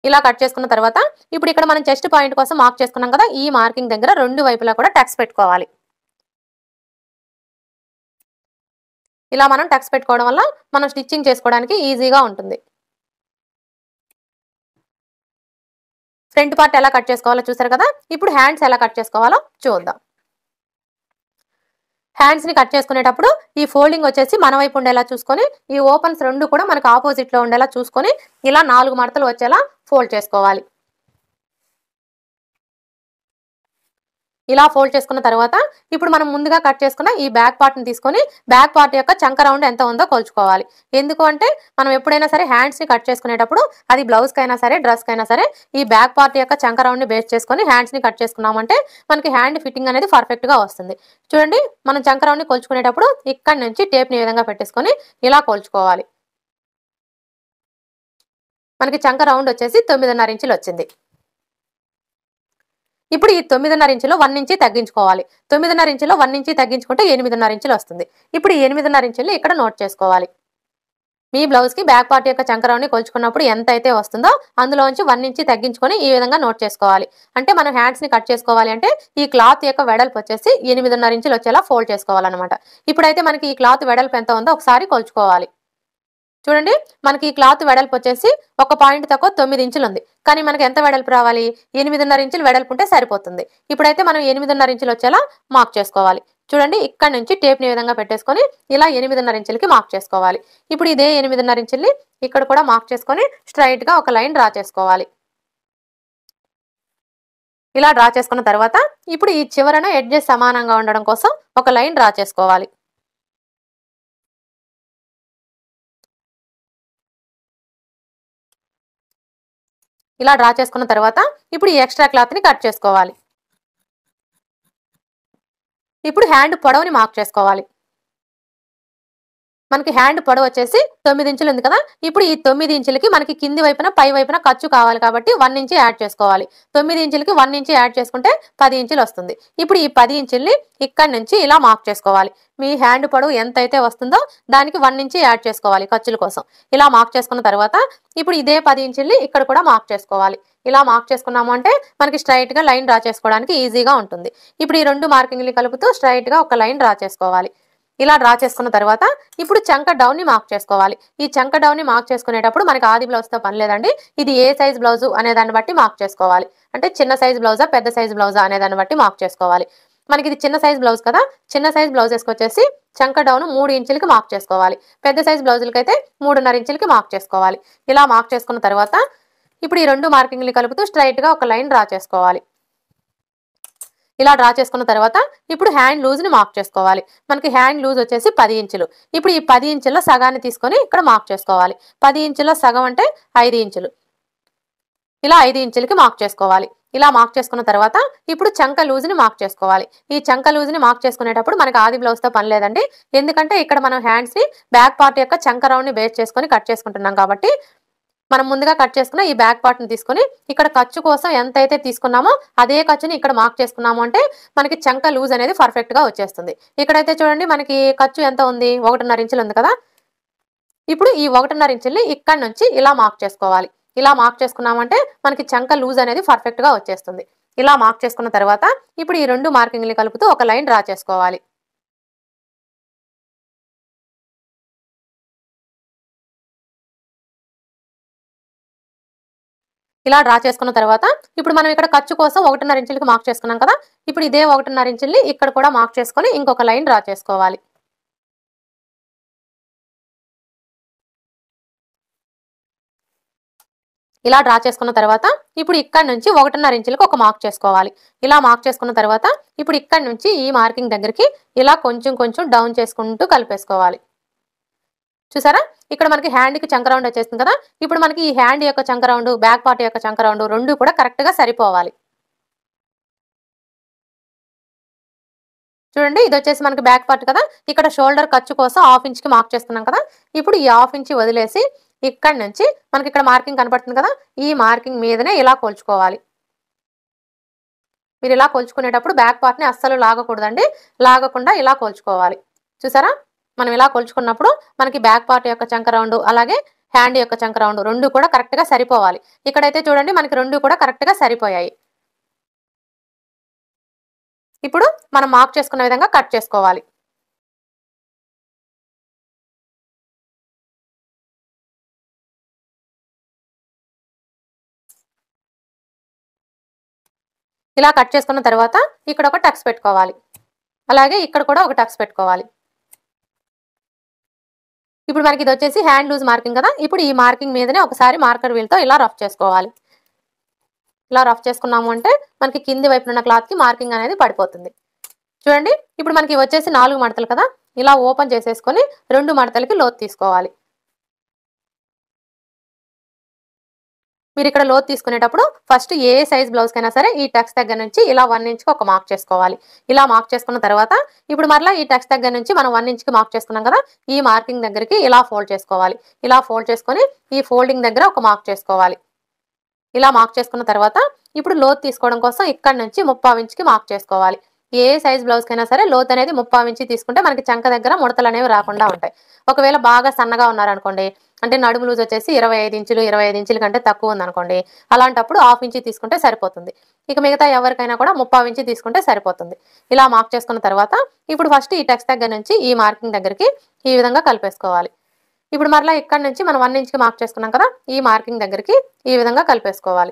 ఇలా కట్ చేసుకున్న తర్వాత ఇప్పుడు ఇక్కడ మనం చెస్ట్ పాయింట్ కోసం మార్క్ చేసుకున్నాం కదా ఈ మార్కింగ్ దగ్గర రెండు వైపులా కూడా టక్స్ పెట్టుకోవాలి ఇలా మనం టక్స్ పెట్టుకోవడం వల్ల మనం స్టిచ్చింగ్ చేసుకోవడానికి ఈజీగా ఉంటుంది ఫ్రంట్ పార్ట్ ఎలా కట్ చేసుకోవాలో చూసారు కదా ఇప్పుడు హ్యాండ్స్ ఎలా కట్ చేసుకోవాలో చూద్దాం హ్యాండ్స్ ని కట్ చేసుకునేటప్పుడు ఈ ఫోల్డింగ్ వచ్చేసి మన వైపు ఉండేలా చూసుకొని ఈ ఓపెన్స్ రెండు కూడా మనకు ఆపోజిట్ లో ఉండేలా చూసుకొని ఇలా నాలుగు మడతలు వచ్చేలా ఫోల్డ్ చేసుకోవాలి ఇలా ఫోల్డ్ చేసుకున్న తర్వాత ఇప్పుడు మనం ముందుగా కట్ చేసుకున్న ఈ బ్యాక్ పార్ట్ ని తీసుకొని బ్యాక్ పార్ట్ యొక్క చంక రౌండ్ ఎంత ఉందో కొలుచుకోవాలి ఎందుకు అంటే మనం ఎప్పుడైనా సరే హ్యాండ్స్ ని కట్ చేసుకునేటప్పుడు అది బ్లౌజ్ కైనా సరే డ్రెస్ కైనా సరే ఈ బ్యాక్ పార్ట్ యొక్క చంక రౌండ్ ని బేస్ చేసుకొని హ్యాండ్స్ ని కట్ చేసుకున్నామంటే మనకి హ్యాండ్ ఫిట్టింగ్ అనేది పర్ఫెక్ట్ గా వస్తుంది చూడండి మనం చంక రౌండ్ ని కొలుచుకునేటప్పుడు ఇక్కడ నుంచి టేప్ ని ఈ విధంగా పెట్టేసుకొని ఇలా కొలుచుకోవాలి మనకి చంక రౌండ్ వచ్చేసి తొమ్మిదిన్నర ఇంచులు వచ్చింది ఇప్పుడు ఈ తొమ్మిదిన్నర ఇంచులో వన్ ఇంచి తగ్గించుకోవాలి తొమ్మిదిన్నర ఇంచులో వన్ ఇంచి తగ్గించుకుంటే ఎనిమిదిన్నర ఇంచులు వస్తుంది ఇప్పుడు ఈ ఎనిమిదిన్నర ఇంచులు ఇక్కడ నోట్ చేసుకోవాలి మీ బ్లౌజ్కి బ్యాక్ పార్ట్ యొక్క చంకరావుని కొలుచుకున్నప్పుడు ఎంత అయితే వస్తుందో అందులోంచి వన్ ఇంచి తగ్గించుకొని ఈ విధంగా నోట్ చేసుకోవాలి అంటే మనం హ్యాండ్స్ని కట్ చేసుకోవాలి అంటే ఈ క్లాత్ యొక్క వెడల్పు వచ్చేసి ఎనిమిదిన్నర ఇంచులు వచ్చేలా ఫోల్డ్ చేసుకోవాలన్నమాట ఇప్పుడైతే మనకి ఈ క్లాత్ వెడల్పు ఎంత ఉందో ఒకసారి కొలుచుకోవాలి చూడండి మనకి ఈ క్లాత్ వెడల్పు వచ్చేసి ఒక పాయింట్ తక్కువ తొమ్మిది ఇంచులు ఉంది కానీ మనకి ఎంత వెడల్పు రావాలి ఎనిమిదిన్నర ఇంచులు వెడల్పు ఉంటే సరిపోతుంది ఇప్పుడైతే మనం ఎనిమిదిన్నర ఇంచులు వచ్చేలా మార్క్ చేసుకోవాలి చూడండి ఇక్కడ నుంచి టేప్ని ఈ విధంగా పెట్టేసుకొని ఇలా ఎనిమిదిన్నర ఇంచులకి మార్క్ చేసుకోవాలి ఇప్పుడు ఇదే ఎనిమిదిన్నర ఇంచుల్ని ఇక్కడ కూడా మార్క్ చేసుకొని స్ట్రైట్ గా ఒక లైన్ డ్రా చేసుకోవాలి ఇలా డ్రా చేసుకున్న తర్వాత ఇప్పుడు ఈ చివరన ఎడ్జెస్ సమానంగా ఉండడం కోసం ఒక లైన్ డ్రా చేసుకోవాలి ఇలా డ్రా చేసుకున్న తర్వాత ఇప్పుడు ఈ ఎక్స్ట్రా క్లాత్ని కట్ చేసుకోవాలి ఇప్పుడు హ్యాండ్ పొడవుని మార్క్ చేసుకోవాలి మనకి హ్యాండ్ పొడవు వచ్చేసి తొమ్మిది ఇంచులు ఉంది కదా ఇప్పుడు ఈ తొమ్మిది ఇంచులకి మనకి కింది వైపున పై వైపున ఖర్చు కావాలి కాబట్టి వన్ ఇంచి యాడ్ చేసుకోవాలి తొమ్మిది ఇంచులకి వన్ ఇంచి యాడ్ చేసుకుంటే పది ఇంచులు వస్తుంది ఇప్పుడు ఈ పది ఇంచుల్ని ఇక్కడ నుంచి ఇలా మార్క్ చేసుకోవాలి మీ హ్యాండ్ పొడవు ఎంత అయితే వస్తుందో దానికి వన్ ఇంచి యాడ్ చేసుకోవాలి ఖర్చుల కోసం ఇలా మార్క్ చేసుకున్న తర్వాత ఇప్పుడు ఇదే పది ఇంచుల్ని ఇక్కడ కూడా మార్క్ చేసుకోవాలి ఇలా మార్క్ చేసుకున్నాము అంటే మనకి స్ట్రైట్ గా లైన్ డ్రా చేసుకోవడానికి ఈజీగా ఉంటుంది ఇప్పుడు ఈ రెండు మార్కింగ్లు కలుపుతూ స్ట్రైట్ గా ఒక లైన్ డ్రా చేసుకోవాలి ఇలా డ్రా చేసుకున్న తర్వాత ఇప్పుడు చంక డౌన్ ని మార్క్ చేసుకోవాలి ఈ చంక డౌన్ ని మార్క్ చేసుకునేటప్పుడు మనకి ఆది బ్లౌజ్ తో పని లేదండి ఇది ఏ సైజ్ బ్లౌజ్ అనే దాన్ని బట్టి మార్క్ చేసుకోవాలి అంటే చిన్న సైజ్ బ్లౌజా పెద్ద సైజ్ బ్లౌజా అనే దాన్ని బట్టి మార్క్ చేసుకోవాలి మనకి ఇది చిన్న సైజ్ బ్లౌజ్ కదా చిన్న సైజ్ బ్లౌజెస్కి వచ్చేసి చంక డౌన్ మూడు ఇంచులకి మార్క్ చేసుకోవాలి పెద్ద సైజ్ బ్లౌజులకి అయితే మూడున్నర ఇంచులకి మార్క్ చేసుకోవాలి ఇలా మార్క్ చేసుకున్న తర్వాత ఇప్పుడు ఈ రెండు మార్కింగ్లు కలుపుతూ స్ట్రైట్ గా ఒక లైన్ డ్రా చేసుకోవాలి ఇలా డ్రా చేసుకున్న తర్వాత ఇప్పుడు హ్యాండ్ లూజ్ ని మార్క్ చేసుకోవాలి మనకి హ్యాండ్ లూజ్ వచ్చేసి పది ఇంచులు ఇప్పుడు ఈ పది ఇంచుల సగాన్ని తీసుకొని ఇక్కడ మార్క్ చేసుకోవాలి పది ఇంచుల సగం అంటే ఐదు ఇంచులు ఇలా ఐదు ఇంచులకి మార్క్ చేసుకోవాలి ఇలా మార్క్ చేసుకున్న తర్వాత ఇప్పుడు చంక లూజ్ ని మార్క్ చేసుకోవాలి ఈ చంక లూజ్ ని మార్క్ చేసుకునేటప్పుడు మనకి ఆది బ్లౌజ్ తో పని లేదండి ఎందుకంటే ఇక్కడ మనం హ్యాండ్స్ ని బ్యాక్ పార్ట్ యొక్క చంక రౌండ్ ని బేస్ చేసుకొని కట్ చేసుకుంటున్నాం కాబట్టి మనం ముందుగా కట్ చేసుకున్న ఈ బ్యాక్ పార్ట్ ని తీసుకొని ఇక్కడ ఖర్చు కోసం ఎంత అయితే తీసుకున్నామో అదే ఖర్చుని ఇక్కడ మార్క్ చేసుకున్నాము అంటే మనకి చంక లూజ్ అనేది పర్ఫెక్ట్ గా వచ్చేస్తుంది ఇక్కడైతే చూడండి మనకి ఖర్చు ఎంత ఉంది ఒకటిన్నర ఇంచులు ఉంది కదా ఇప్పుడు ఈ ఒకటిన్నర ఇంచుల్ని ఇక్కడ నుంచి ఇలా మార్క్ చేసుకోవాలి ఇలా మార్క్ చేసుకున్నామంటే మనకి చంక లూజ్ అనేది పర్ఫెక్ట్ గా వచ్చేస్తుంది ఇలా మార్క్ చేసుకున్న తర్వాత ఇప్పుడు ఈ రెండు మార్కింగ్లు కలుపుతూ ఒక లైన్ డ్రా చేసుకోవాలి ఇలా డ్రా చేసుకున్న తర్వాత ఇప్పుడు మనం ఇక్కడ ఖర్చు కోసం ఒకటిన్నర ఇంచులకి మార్క్ చేసుకున్నాం కదా ఇప్పుడు ఇదే ఒకటిన్నర ఇంచుల్ని ఇక్కడ కూడా మార్క్ చేసుకొని ఇంకొక లైన్ డ్రా చేసుకోవాలి ఇలా డ్రా చేసుకున్న తర్వాత ఇప్పుడు ఇక్కడ నుంచి ఒకటిన్నర ఇంచులకు ఒక మార్క్ చేసుకోవాలి ఇలా మార్క్ చేసుకున్న తర్వాత ఇప్పుడు ఇక్కడ నుంచి ఈ మార్కింగ్ దగ్గరికి ఇలా కొంచెం కొంచెం డౌన్ చేసుకుంటూ కలిపేసుకోవాలి చూసారా ఇక్కడ మనకి హ్యాండ్ కి చంక రౌండ్ వచ్చేస్తుంది కదా ఇప్పుడు మనకి ఈ హ్యాండ్ యొక్క చంక రౌండ్ బ్యాక్ పార్ట్ యొక్క చంక రౌండ్ రెండు కూడా కరెక్ట్ గా సరిపోవాలి చూడండి ఇది వచ్చేసి మనకి బ్యాక్ పార్ట్ కదా ఇక్కడ షోల్డర్ ఖర్చు కోసం హాఫ్ ఇంచ్ కి మార్క్ చేస్తున్నాం కదా ఇప్పుడు ఈ హాఫ్ ఇంచ్ వదిలేసి ఇక్కడ నుంచి మనకి ఇక్కడ మార్కింగ్ కనపడుతుంది కదా ఈ మార్కింగ్ మీదనే ఇలా కొలుచుకోవాలి మీరు ఇలా కొలుచుకునేటప్పుడు బ్యాక్ పార్ట్ ని అస్సలు లాగకూడదండి లాగకుండా ఇలా కొలుచుకోవాలి చూసారా మనం ఇలా కొలుచుకున్నప్పుడు మనకి బ్యాక్ పార్ట్ యొక్క చంక రౌండ్ అలాగే హ్యాండ్ యొక్క చంక రౌండ్ రెండు కూడా కరెక్ట్గా సరిపోవాలి ఇక్కడైతే చూడండి మనకి రెండు కూడా కరెక్ట్గా సరిపోయాయి ఇప్పుడు మనం మార్క్ చేసుకున్న విధంగా కట్ చేసుకోవాలి ఇలా కట్ చేసుకున్న తర్వాత ఇక్కడ ఒక టక్స్ పెట్టుకోవాలి అలాగే ఇక్కడ కూడా ఒక టక్స్ పెట్టుకోవాలి ఇప్పుడు మనకి ఇది వచ్చేసి హ్యాండ్ లూజ్ మార్కింగ్ కదా ఇప్పుడు ఈ మార్కింగ్ మీదనే ఒకసారి మార్కర్ వీల్తో ఇలా రఫ్ చేసుకోవాలి ఇలా రఫ్ చేసుకున్నాము అంటే మనకి కింది వైపున ఉన్న క్లాత్కి మార్కింగ్ అనేది పడిపోతుంది చూడండి ఇప్పుడు మనకి వచ్చేసి నాలుగు మడతలు కదా ఇలా ఓపెన్ చేసేసుకొని రెండు మడతలకి లోతు తీసుకోవాలి మీరు ఇక్కడ లోతు తీసుకునేటప్పుడు ఫస్ట్ ఏ సైజ్ బ్లౌజ్ కైనా సరే ఈ టక్స్ దగ్గర నుంచి ఇలా వన్ ఇంచ్కి ఒక మార్క్ చేసుకోవాలి ఇలా మార్క్ చేసుకున్న తర్వాత ఇప్పుడు మరలా ఈ టక్స్ దగ్గర నుంచి మనం వన్ ఇంచ్కి మార్క్ చేసుకున్నాం కదా ఈ మార్కింగ్ దగ్గరికి ఇలా ఫోల్డ్ చేసుకోవాలి ఇలా ఫోల్డ్ చేసుకొని ఈ ఫోల్డింగ్ దగ్గర ఒక మార్క్ చేసుకోవాలి ఇలా మార్క్ చేసుకున్న తర్వాత ఇప్పుడు లోతు తీసుకోవడం కోసం ఇక్కడ నుంచి ముప్పావు ఇంచుకి మార్క్ చేసుకోవాలి ఏ సైజ్ బ్లౌజ్ కైనా సరే లోత్ అనేది ముప్పావు ఇంచి తీసుకుంటే మనకి చంక దగ్గర ముడతలు అనేవి రాకుండా ఉంటాయి ఒకవేళ బాగా సన్నగా ఉన్నారనుకోండి అంటే నడుము లూజ్ వచ్చేసి ఇరవై ఐదు ఇంచులు ఇరవై ఐదు ఇంచుల కంటే తక్కువ ఉందనుకోండి అలాంటప్పుడు హాఫ్ ఇంచి తీసుకుంటే సరిపోతుంది ఇక మిగతా ఎవరికైనా కూడా ముప్పావు ఇంచి తీసుకుంటే సరిపోతుంది ఇలా మార్క్ చేసుకున్న తర్వాత ఇప్పుడు ఫస్ట్ ఈ టెక్స్ట్ దగ్గర నుంచి ఈ మార్కింగ్ దగ్గరికి ఈ విధంగా కలిపేసుకోవాలి ఇప్పుడు మరలా ఇక్కడ నుంచి మనం వన్ ఇంచ్కి మార్క్ చేసుకున్నాం కదా ఈ మార్కింగ్ దగ్గరికి ఈ విధంగా కలిపేసుకోవాలి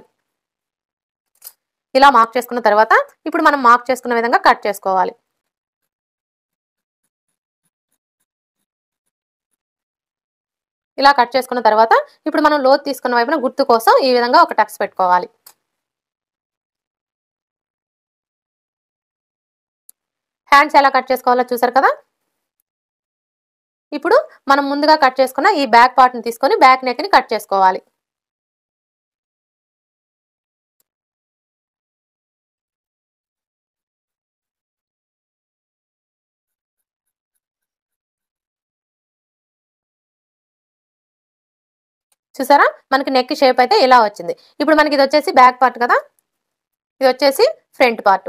ఇలా మార్క్ చేసుకున్న తర్వాత ఇప్పుడు మనం మార్క్ చేసుకున్న విధంగా కట్ చేసుకోవాలి ఇలా కట్ చేసుకున్న తర్వాత ఇప్పుడు మనం లోతు తీసుకున్న వైపున గుర్తు కోసం ఈ విధంగా ఒక టక్స్ పెట్టుకోవాలి హ్యాండ్స్ ఎలా కట్ చేసుకోవాలో చూసారు కదా ఇప్పుడు మనం ముందుగా కట్ చేసుకున్న ఈ బ్యాక్ పార్ట్ని తీసుకొని బ్యాక్ నెక్ని కట్ చేసుకోవాలి చూసారా మనకి నెక్ షేప్ అయితే ఇలా వచ్చింది ఇప్పుడు మనకి ఇది వచ్చేసి బ్యాక్ పార్ట్ కదా ఇది వచ్చేసి ఫ్రంట్ పార్ట్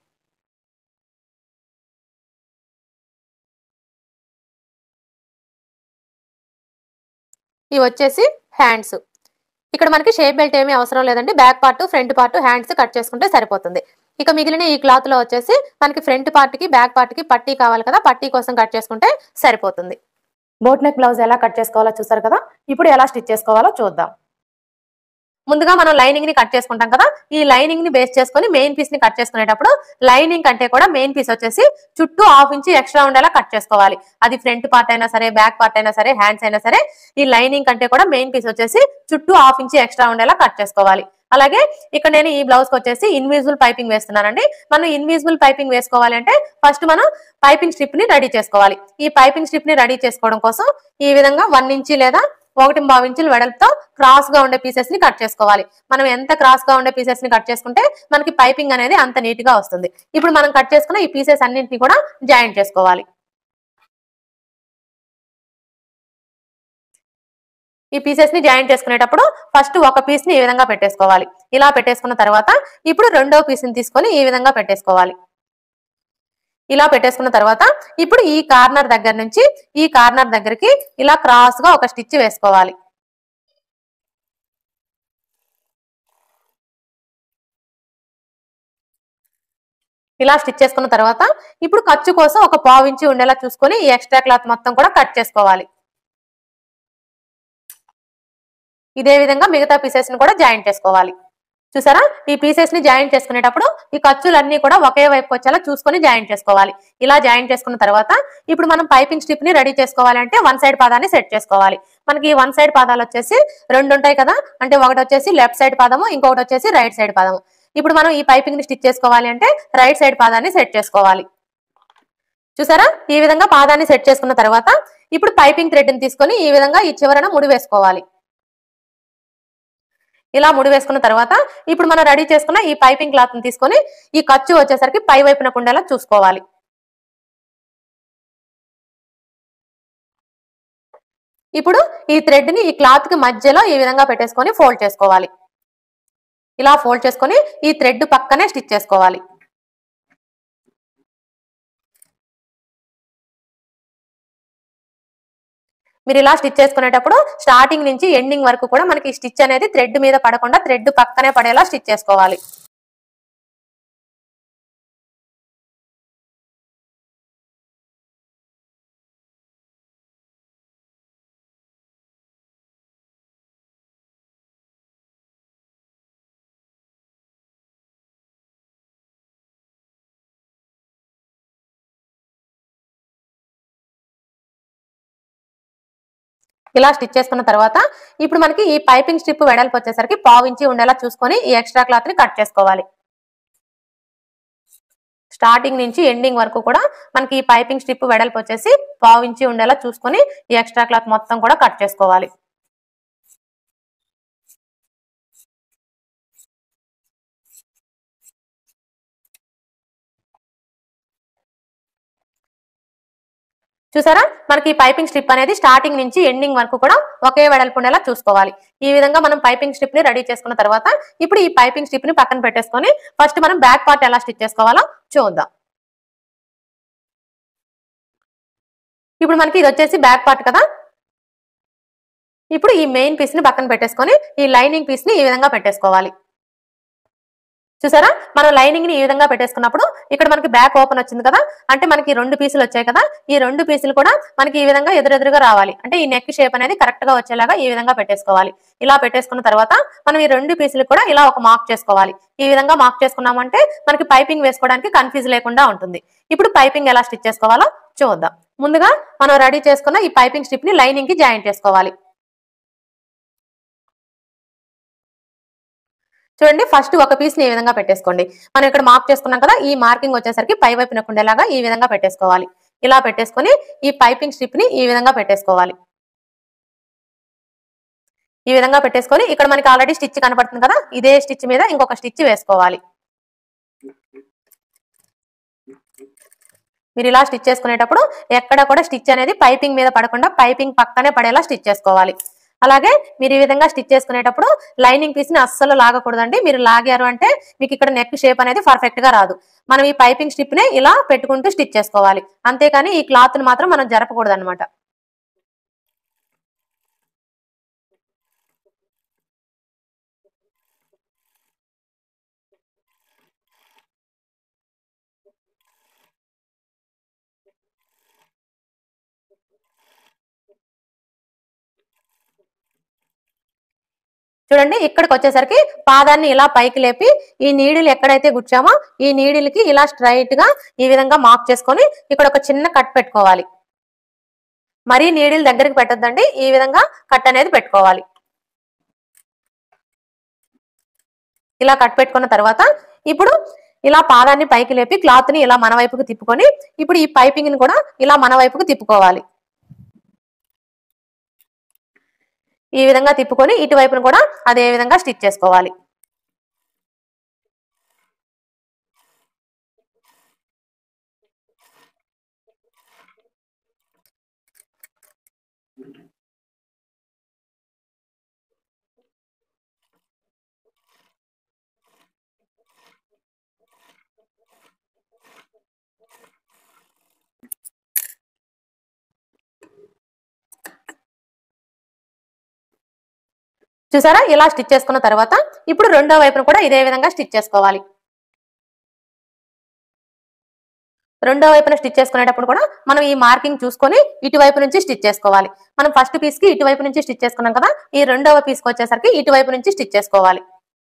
ఇవి వచ్చేసి హ్యాండ్స్ ఇక్కడ మనకి షేప్ బెల్ట్ ఏమీ అవసరం లేదండి back part front part hands cut చేసుకుంటే సరిపోతుంది ఇక మిగిలిన ఈ క్లాత్ లో వచ్చేసి మనకి ఫ్రంట్ పార్ట్ కి బ్యాక్ పార్ట్ కి పట్టీ కావాలి కదా పట్టీ కోసం కట్ చేసుకుంటే సరిపోతుంది బోట్ నెక్ బ్లౌజ్ ఎలా కట్ చేసుకోవాలో చూసారు కదా ఇప్పుడు ఎలా స్టిచ్ చేసుకోవాలో చూద్దాం ముందుగా మనం లైనింగ్ ని కట్ చేసుకుంటాం కదా ఈ లైనింగ్ ని బేస్ చేసుకొని మెయిన్ పీస్ ని కట్ చేసుకునేటప్పుడు లైనింగ్ కంటే కూడా మెయిన్ పీస్ వచ్చేసి చుట్టూ హాఫ్ ఇంచి ఎక్స్ట్రా ఉండేలా కట్ చేసుకోవాలి అది ఫ్రంట్ పార్ట్ అయినా సరే బ్యాక్ పార్ట్ అయినా సరే హ్యాండ్స్ అయినా సరే ఈ లైనింగ్ కంటే కూడా మెయిన్ పీస్ వచ్చేసి చుట్టూ హాఫ్ ఇంచి ఎక్స్ట్రా ఉండేలా కట్ చేసుకోవాలి అలాగే ఇక్కడ నేను ఈ బ్లౌజ్ కి వచ్చేసి ఇన్విజిబుల్ పైపింగ్ వేస్తున్నానండి మనం ఇన్విజిబుల్ పైపింగ్ వేసుకోవాలి అంటే ఫస్ట్ మనం పైపింగ్ స్ట్రిప్ ని రెడీ చేసుకోవాలి ఈ పైపింగ్ స్ట్రిప్ ని రెడీ చేసుకోవడం కోసం ఈ విధంగా వన్ ఇంచి లేదా ఒకటి బావు ఇంచుల వెడల్పుతో క్రాస్ గా ఉండే పీసెస్ ని కట్ చేసుకోవాలి మనం ఎంత క్రాస్ గా ఉండే పీసెస్ ని కట్ చేసుకుంటే మనకి పైపింగ్ అనేది అంత నీట్ గా వస్తుంది ఇప్పుడు మనం కట్ చేసుకున్న ఈ పీసెస్ అన్నింటినీ కూడా జాయింట్ చేసుకోవాలి ఈ పీసెస్ ని జాయింట్ చేసుకునేటప్పుడు ఫస్ట్ ఒక పీస్ ని ఈ విధంగా పెట్టేసుకోవాలి ఇలా పెట్టేసుకున్న తర్వాత ఇప్పుడు రెండో పీస్ ని తీసుకొని ఈ విధంగా పెట్టేసుకోవాలి ఇలా పెట్టేసుకున్న తర్వాత ఇప్పుడు ఈ కార్నర్ దగ్గర నుంచి ఈ కార్నర్ దగ్గరికి ఇలా క్రాస్ గా ఒక స్టిచ్ వేసుకోవాలి ఇలా స్టిచ్ చేసుకున్న తర్వాత ఇప్పుడు ఖర్చు కోసం ఒక పావు ఇంచి ఉండేలా చూసుకొని ఈ ఎక్స్ట్రా క్లాత్ మొత్తం కూడా కట్ చేసుకోవాలి ఇదే విధంగా మిగతా పీసెస్ ని కూడా జాయింట్ చేసుకోవాలి చూసారా ఈ పీసెస్ ని జాయింట్ చేసుకునేటప్పుడు ఈ ఖర్చులన్నీ కూడా ఒకే వైపు వచ్చేలా చూసుకొని జాయింట్ చేసుకోవాలి ఇలా జాయింట్ చేసుకున్న తర్వాత ఇప్పుడు మనం పైపింగ్ స్ట్రిప్ ని రెడీ చేసుకోవాలంటే వన్ సైడ్ పాదాన్ని సెట్ చేసుకోవాలి మనకి వన్ సైడ్ పాదాలు వచ్చేసి రెండు ఉంటాయి కదా అంటే ఒకటి వచ్చేసి లెఫ్ట్ సైడ్ పాదము ఇంకొకటి వచ్చేసి రైట్ సైడ్ పాదము ఇప్పుడు మనం ఈ పైపింగ్ ని స్టిచ్ చేసుకోవాలి అంటే రైట్ సైడ్ పాదాన్ని సెట్ చేసుకోవాలి చూసారా ఈ విధంగా పాదాన్ని సెట్ చేసుకున్న తర్వాత ఇప్పుడు పైపింగ్ థ్రెడ్ ని తీసుకొని ఈ విధంగా ఈ చివరన ముడి వేసుకోవాలి ఇలా ముడి వేసుకున్న తర్వాత ఇప్పుడు మనం రెడీ చేసుకున్న ఈ పైపింగ్ క్లాత్ ని తీసుకొని ఈ ఖర్చు వచ్చేసరికి పై వైపున ఉండేలా చూసుకోవాలి ఇప్పుడు ఈ థ్రెడ్ ని ఈ క్లాత్ కి మధ్యలో ఈ విధంగా పెట్టేసుకొని ఫోల్డ్ చేసుకోవాలి ఇలా ఫోల్డ్ చేసుకొని ఈ థ్రెడ్ పక్కనే స్టిచ్ చేసుకోవాలి మీరు ఇలా స్టిచ్ చేసుకునేటప్పుడు స్టార్టింగ్ నుంచి ఎండింగ్ వరకు కూడా మనకి స్టిచ్ అనేది థ్రెడ్ మీద పడకుండా థ్రెడ్ పక్కనే పడేలా స్టిచ్ చేసుకోవాలి ఇలా స్టిచ్ చేసుకున్న తర్వాత ఇప్పుడు మనకి ఈ పైపింగ్ స్ట్రిప్ వెడల్పు వచ్చేసరికి పావు ఇంచి ఉండేలా చూసుకొని ఈ ఎక్స్ట్రా క్లాత్ ని కట్ చేసుకోవాలి స్టార్టింగ్ నుంచి ఎండింగ్ వరకు కూడా మనకి ఈ పైపింగ్ స్ట్రిప్ వెడల్పు వచ్చేసి పావు ఇంచి ఉండేలా చూసుకొని ఈ ఎక్స్ట్రా క్లాత్ మొత్తం కూడా కట్ చేసుకోవాలి చూసారా మనకి ఈ పైపింగ్ స్ట్రిప్ అనేది స్టార్టింగ్ నుంచి ఎండింగ్ వరకు కూడా ఒకే వెడల్పు ఉండేలా చూసుకోవాలి ఈ విధంగా మనం పైపింగ్ స్ట్రిప్ ని రెడీ చేసుకున్న తర్వాత ఇప్పుడు ఈ పైపింగ్ స్ట్రిప్ ని పక్కన పెట్టేసుకొని ఫస్ట్ మనం బ్యాక్ పార్ట్ ఎలా స్టిచ్ చేసుకోవాలో చూద్దాం ఇప్పుడు మనకి ఇది వచ్చేసి బ్యాక్ పార్ట్ కదా ఇప్పుడు ఈ మెయిన్ పీస్ ని పక్కన పెట్టేసుకొని ఈ లైనింగ్ పీస్ ని ఈ విధంగా పెట్టేసుకోవాలి చూసారా మనం లైనింగ్ ని ఈ విధంగా పెట్టేసుకున్నప్పుడు ఇక్కడ మనకి బ్యాక్ ఓపెన్ వచ్చింది కదా అంటే మనకి రెండు పీసులు వచ్చాయి కదా ఈ రెండు పీసులు కూడా మనకి ఈ విధంగా ఎదురెదురుగా రావాలి అంటే ఈ నెక్ షేప్ అనేది కరెక్ట్ గా వచ్చేలాగా ఈ విధంగా పెట్టేసుకోవాలి ఇలా పెట్టేసుకున్న తర్వాత మనం ఈ రెండు పీసులు కూడా ఇలా ఒక మార్క్ చేసుకోవాలి ఈ విధంగా మార్క్ చేసుకున్నామంటే మనకి పైపింగ్ వేసుకోవడానికి కన్ఫ్యూజ్ లేకుండా ఉంటుంది ఇప్పుడు పైపింగ్ ఎలా స్టిచ్ చేసుకోవాలో చూద్దాం ముందుగా మనం రెడీ చేసుకున్న ఈ పైపింగ్ స్ట్రిప్ ని లైనింగ్ కి జాయింట్ చేసుకోవాలి చూడండి ఫస్ట్ ఒక పీస్ ని ఈ విధంగా పెట్టేసుకోండి మనం ఇక్కడ మార్క్ చేసుకున్నాం కదా ఈ మార్కింగ్ వచ్చేసరికి పై వైపున ఉండేలాగా ఈ విధంగా పెట్టేసుకోవాలి ఇలా పెట్టేసుకొని ఈ పైపింగ్ స్ట్రిప్ ని ఈ విధంగా పెట్టేసుకోవాలి ఈ విధంగా పెట్టేసుకొని ఇక్కడ మనకి ఆల్రెడీ స్టిచ్ కనపడుతుంది కదా ఇదే స్టిచ్ మీద ఇంకొక స్టిచ్ వేసుకోవాలి మీరు ఇలా స్టిచ్ చేసుకునేటప్పుడు ఎక్కడ కూడా స్టిచ్ అనేది పైపింగ్ మీద పడకుండా పైపింగ్ పక్కనే పడేలా స్టిచ్ చేసుకోవాలి అలాగే మీరు ఈ విధంగా స్టిచ్ చేసుకునేటప్పుడు లైనింగ్ పీస్ ని అస్సలు లాగకూడదండి మీరు లాగారు అంటే మీకు ఇక్కడ నెక్ షేప్ అనేది పర్ఫెక్ట్ గా రాదు మనం ఈ పైపింగ్ స్టిప్ ని ఇలా పెట్టుకుంటూ స్టిచ్ చేసుకోవాలి అంతేకాని ఈ క్లాత్ ని మాత్రం మనం జరపకూడదు అనమాట చూడండి ఇక్కడికి వచ్చేసరికి పాదాన్ని ఇలా పైకి లేపి ఈ నీడిల్ ఎక్కడైతే గుచ్చామో ఈ నీడిల్కి ఇలా స్ట్రైట్ గా ఈ విధంగా మార్క్ చేసుకొని ఇక్కడ ఒక చిన్న కట్ పెట్టుకోవాలి మరీ నీడిల్ దగ్గరికి పెట్టొద్దండి ఈ విధంగా కట్ అనేది పెట్టుకోవాలి ఇలా కట్ పెట్టుకున్న తర్వాత ఇప్పుడు ఇలా పాదాన్ని పైకి లేపి క్లాత్ ని ఇలా మన వైపుకు తిప్పుకొని ఇప్పుడు ఈ పైపింగ్ ని కూడా ఇలా మన వైపుకు తిప్పుకోవాలి ఈ విధంగా తిప్పుకొని ఇటువైపును కూడా అదే విధంగా స్టిచ్ చేసుకోవాలి చూసారా ఇలా స్టిచ్ చేసుకున్న తర్వాత ఇప్పుడు రెండో వైపును కూడా ఇదే విధంగా స్టిచ్ చేసుకోవాలి రెండో వైపున స్టిచ్ చేసుకునేటప్పుడు కూడా మనం ఈ మార్కింగ్ చూసుకొని ఇటువైపు నుంచి స్టిచ్ చేసుకోవాలి మనం ఫస్ట్ పీస్ కి ఇటువైపు నుంచి స్టిచ్ చేసుకున్నాం కదా ఈ రెండవ పీస్ కి వచ్చేసరికి ఇటువైపు నుంచి స్టిచ్ చేసుకోవాలి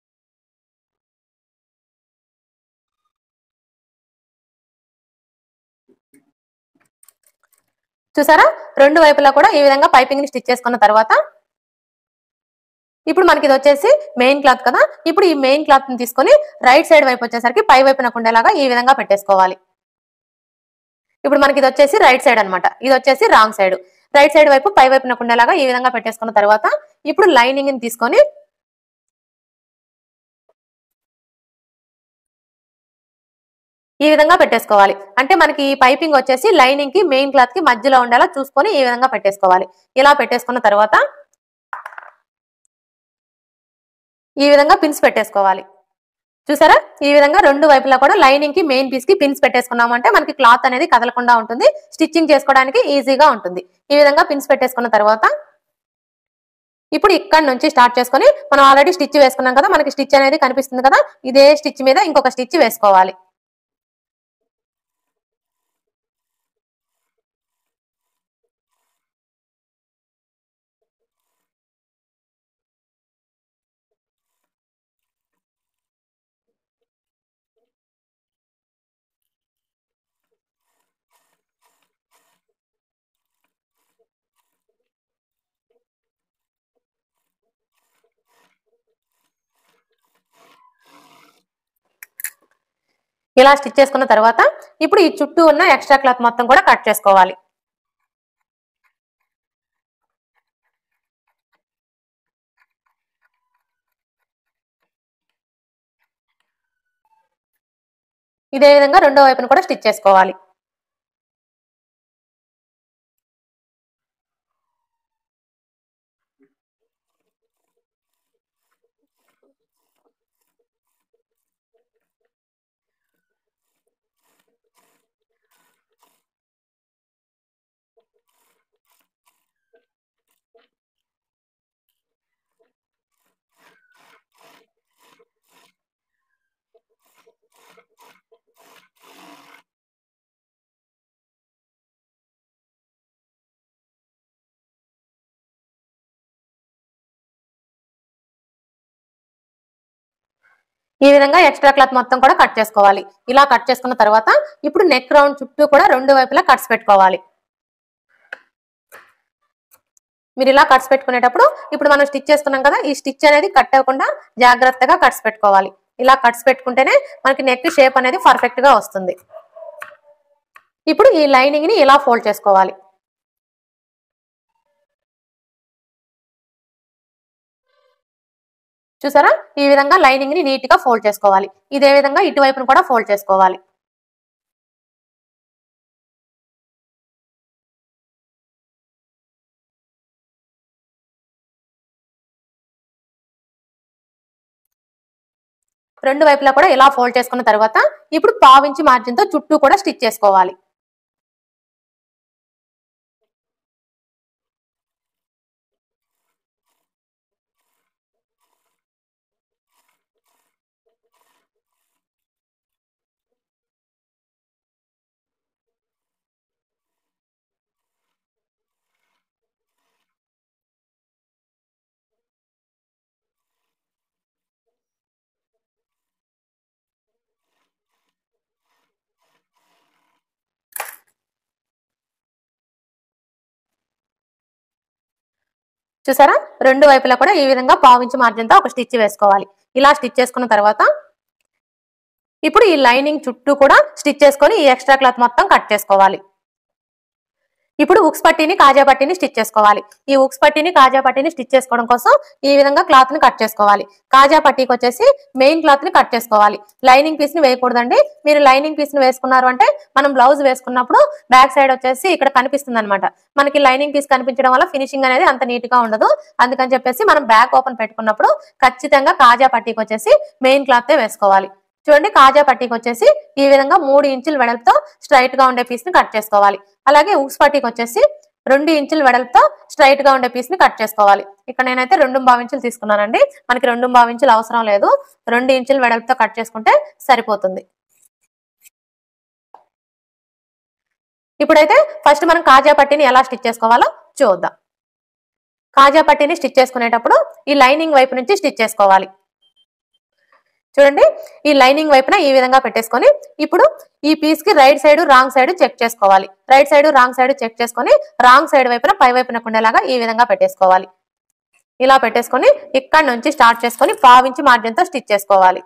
చూసారా రెండు వైపులా కూడా ఈ విధంగా పైపింగ్ ని స్టిచ్ చేసుకున్న తర్వాత ఇప్పుడు మనకి ఇది వచ్చేసి మెయిన్ క్లాత్ కదా ఇప్పుడు ఈ మెయిన్ క్లాత్ ని తీసుకొని రైట్ సైడ్ వైపు వచ్చేసరికి పై వైపున ఉండేలాగా ఈ విధంగా పెట్టేసుకోవాలి ఇప్పుడు మనకి ఇది వచ్చేసి రైట్ సైడ్ అన్నమాట ఇది వచ్చేసి రాంగ్ సైడ్ రైట్ సైడ్ వైపు పై వైపున ఉండేలాగా ఈ విధంగా పెట్టేసుకున్న తర్వాత ఇప్పుడు లైనింగ్ ని తీసుకొని ఈ విధంగా పెట్టేసుకోవాలి అంటే మనకి ఈ పైపింగ్ వచ్చేసి లైనింగ్ కి మెయిన్ క్లాత్ కి మధ్యలో ఉండేలా చూసుకొని ఈ విధంగా పెట్టేసుకోవాలి ఇలా పెట్టేసుకున్న తర్వాత ఈ విధంగా పిన్స్ పెట్టేసుకోవాలి చూసారా ఈ విధంగా రెండు వైపులా కూడా లైనింగ్ కి మెయిన్ పీస్ కి పిన్స్ పెట్టేసుకున్నామంటే మనకి క్లాత్ అనేది కదలకుండా ఉంటుంది స్టిచ్చింగ్ చేసుకోవడానికి ఈజీగా ఉంటుంది ఈ విధంగా పిన్స్ పెట్టేసుకున్న తర్వాత ఇప్పుడు ఇక్కడ నుంచి స్టార్ట్ చేసుకొని మనం ఆల్రెడీ స్టిచ్ వేసుకున్నాం కదా మనకి స్టిచ్ అనేది కనిపిస్తుంది కదా ఇదే స్టిచ్ మీద ఇంకొక స్టిచ్ వేసుకోవాలి ఇలా స్టిచ్ చేసుకున్న తర్వాత ఇప్పుడు ఈ చుట్టూ ఉన్న ఎక్స్ట్రా క్లాత్ మొత్తం కూడా కట్ చేసుకోవాలి ఇదే విధంగా రెండో వైపును కూడా స్టిచ్ చేసుకోవాలి ఈ విధంగా ఎక్స్ట్రా క్లాత్ మొత్తం కూడా కట్ చేసుకోవాలి ఇలా కట్ చేసుకున్న తర్వాత ఇప్పుడు నెక్ రౌండ్ చుట్టూ కూడా రెండు వైపులా కట్స్ పెట్టుకోవాలి మీరు ఇలా కట్స్ పెట్టుకునేటప్పుడు ఇప్పుడు మనం స్టిచ్ చేసుకున్నాం కదా ఈ స్టిచ్ అనేది కట్ అవ్వకుండా జాగ్రత్తగా కట్స్ పెట్టుకోవాలి ఇలా కట్స్ పెట్టుకుంటేనే మనకి నెక్ షేప్ అనేది పర్ఫెక్ట్ గా వస్తుంది ఇప్పుడు ఈ లైనింగ్ ని ఇలా ఫోల్డ్ చేసుకోవాలి చూసారా ఈ విధంగా లైనింగ్ ని నీట్ గా ఫోల్డ్ చేసుకోవాలి ఇదే విధంగా ఇటువైపును కూడా ఫోల్డ్ చేసుకోవాలి రెండు వైపులా కూడా ఇలా ఫోల్డ్ చేసుకున్న తర్వాత ఇప్పుడు పావించి మార్జిన్ తో చుట్టూ కూడా స్టిచ్ చేసుకోవాలి చూసారా రెండు వైపులా కూడా ఈ విధంగా పావించి మార్జిన్ తో ఒక స్టిచ్ వేసుకోవాలి ఇలా స్టిచ్ చేసుకున్న తర్వాత ఇప్పుడు ఈ లైనింగ్ చుట్టూ కూడా స్టిచ్ చేసుకొని ఈ ఎక్స్ట్రా క్లాత్ మొత్తం కట్ చేసుకోవాలి ఇప్పుడు ఉక్స్ పట్టీని కాజా పట్టీని స్టిచ్ చేసుకోవాలి ఈ ఉక్స్ పట్టీని కాజా పట్టీని స్టిచ్ చేసుకోవడం కోసం ఈ విధంగా క్లాత్ ని కట్ చేసుకోవాలి కాజా పట్టీకి వచ్చేసి మెయిన్ క్లాత్ ని కట్ చేసుకోవాలి లైనింగ్ పీస్ ని వేయకూడదండి మీరు లైనింగ్ పీస్ ని వేసుకున్నారు అంటే మనం బ్లౌజ్ వేసుకున్నప్పుడు బ్యాక్ సైడ్ వచ్చేసి ఇక్కడ కనిపిస్తుంది అనమాట మనకి లైనింగ్ పీస్ కనిపించడం వల్ల ఫినిషింగ్ అనేది అంత నీట్ గా ఉండదు అందుకని చెప్పేసి మనం బ్యాక్ ఓపెన్ పెట్టుకున్నప్పుడు ఖచ్చితంగా కాజా పట్టీకి వచ్చేసి మెయిన్ క్లాత్ వేసుకోవాలి చూడండి కాజా పట్టీకి వచ్చేసి ఈ విధంగా మూడు ఇంచుల వెడల్పుతో స్ట్రైట్ గా ఉండే పీస్ ని కట్ చేసుకోవాలి అలాగే ఉక్స్ పట్టీకి వచ్చేసి రెండు ఇంచుల వెడల్పుతో స్ట్రైట్ గా ఉండే పీస్ ని కట్ చేసుకోవాలి ఇక్కడ నేనైతే రెండు ఇంచులు తీసుకున్నానండి మనకి రెండు ఇంచులు అవసరం లేదు రెండు ఇంచుల వెడల్పుతో కట్ చేసుకుంటే సరిపోతుంది ఇప్పుడైతే ఫస్ట్ మనం కాజా పట్టీని ఎలా స్టిచ్ చేసుకోవాలో చూద్దాం కాజా పట్టీని స్టిచ్ చేసుకునేటప్పుడు ఈ లైనింగ్ వైపు నుంచి స్టిచ్ చేసుకోవాలి చూడండి ఈ లైనింగ్ వైపున ఈ విధంగా పెట్టేసుకొని ఇప్పుడు ఈ పీస్ కి right side wrong side check చేసుకోవాలి right side wrong side check చేసుకొని రాంగ్ సైడ్ వైపున పై వైపున ఉండేలాగా ఈ విధంగా పెట్టేసుకోవాలి ఇలా పెట్టేసుకొని ఇక్కడ నుంచి స్టార్ట్ చేసుకొని పావించి మార్జిన్ తో స్టిచ్ చేసుకోవాలి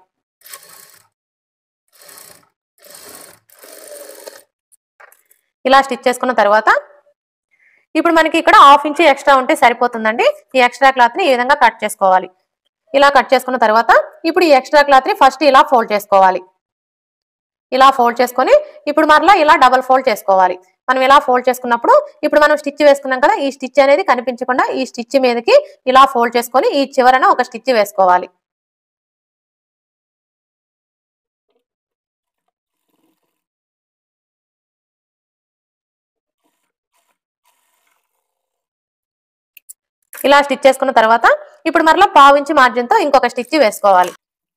ఇలా స్టిచ్ చేసుకున్న తర్వాత ఇప్పుడు మనకి ఇక్కడ హాఫ్ ఇంచ్ ఎక్స్ట్రా ఉంటే సరిపోతుందండి ఈ ఎక్స్ట్రా క్లాత్ ని ఈ విధంగా కట్ చేసుకోవాలి ఇలా కట్ చేసుకున్న తర్వాత ఇప్పుడు ఈ ఎక్స్ట్రా క్లాత్ ని ఫస్ట్ ఇలా ఫోల్డ్ చేసుకోవాలి ఇలా ఫోల్డ్ చేసుకొని ఇప్పుడు మరలా ఇలా డబల్ ఫోల్డ్ చేసుకోవాలి మనం ఇలా ఫోల్డ్ చేసుకున్నప్పుడు ఇప్పుడు మనం స్టిచ్ వేసుకున్నాం కదా ఈ స్టిచ్ అనేది కనిపించకుండా ఈ స్టిచ్ మీదకి ఇలా ఫోల్డ్ చేసుకొని ఈ చివరన ఒక స్టిచ్ వేసుకోవాలి ఇలా స్టిచ్ చేసుకున్న తర్వాత ఇప్పుడు మరలా పావు ఇంచి మార్జిన్ తో ఇంకొక స్టిచ్ వేసుకోవాలి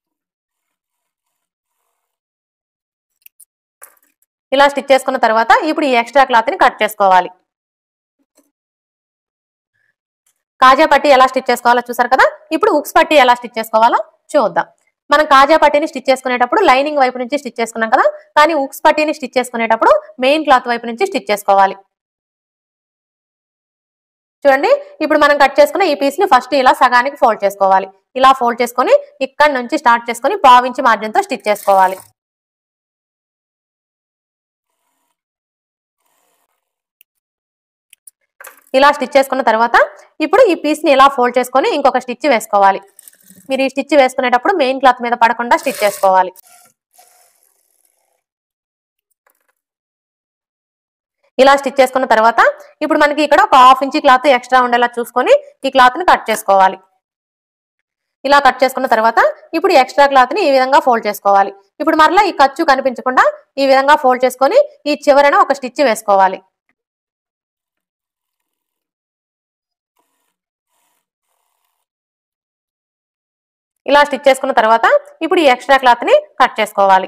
ఇలా స్టిచ్ చేసుకున్న తర్వాత ఇప్పుడు ఈ ఎక్స్ట్రా క్లాత్ ని కట్ చేసుకోవాలి కాజా పట్టి ఎలా స్టిచ్ చేసుకోవాలో చూసారు కదా ఇప్పుడు ఉక్స్ పట్టి ఎలా స్టిచ్ చేసుకోవాలో చూద్దాం మనం కాజా పట్టీని స్టిచ్ చేసుకునేటప్పుడు లైనింగ్ వైపు నుంచి స్టిచ్ చేసుకున్నాం కదా కానీ ఉక్స్ పట్టీని స్టిచ్ చేసుకునేటప్పుడు మెయిన్ క్లాత్ వైపు నుంచి స్టిచ్ చేసుకోవాలి చూడండి ఇప్పుడు మనం కట్ చేసుకున్న ఈ పీస్ ని ఫస్ట్ ఇలా సగానికి ఫోల్డ్ చేసుకోవాలి ఇలా ఫోల్డ్ చేసుకొని ఇక్కడ నుంచి స్టార్ట్ చేసుకొని పావించి మార్జిన్ తో స్టిచ్ చేసుకోవాలి ఇలా స్టిచ్ చేసుకున్న తర్వాత ఇప్పుడు ఈ పీస్ ని ఇలా ఫోల్డ్ చేసుకొని ఇంకొక స్టిచ్ వేసుకోవాలి మీరు ఈ స్టిచ్ వేసుకునేటప్పుడు మెయిన్ క్లాత్ మీద పడకుండా స్టిచ్ చేసుకోవాలి ఇలా స్టిచ్ చేసుకున్న తర్వాత ఇప్పుడు మనకి ఇక్కడ ఒక హాఫ్ ఇంచ్ క్లాత్ ఎక్స్ట్రా ఉండేలా చూసుకొని ఈ క్లాత్ ని కట్ చేసుకోవాలి ఇలా కట్ చేసుకున్న తర్వాత ఇప్పుడు ఎక్స్ట్రా క్లాత్ ని ఈ విధంగా ఫోల్డ్ చేసుకోవాలి ఇప్పుడు మరలా ఈ ఖర్చు కనిపించకుండా ఈ విధంగా ఫోల్డ్ చేసుకొని ఈ చివరన ఒక స్టిచ్ వేసుకోవాలి ఇలా స్టిచ్ చేసుకున్న తర్వాత ఇప్పుడు ఈ ఎక్స్ట్రా క్లాత్ ని కట్ చేసుకోవాలి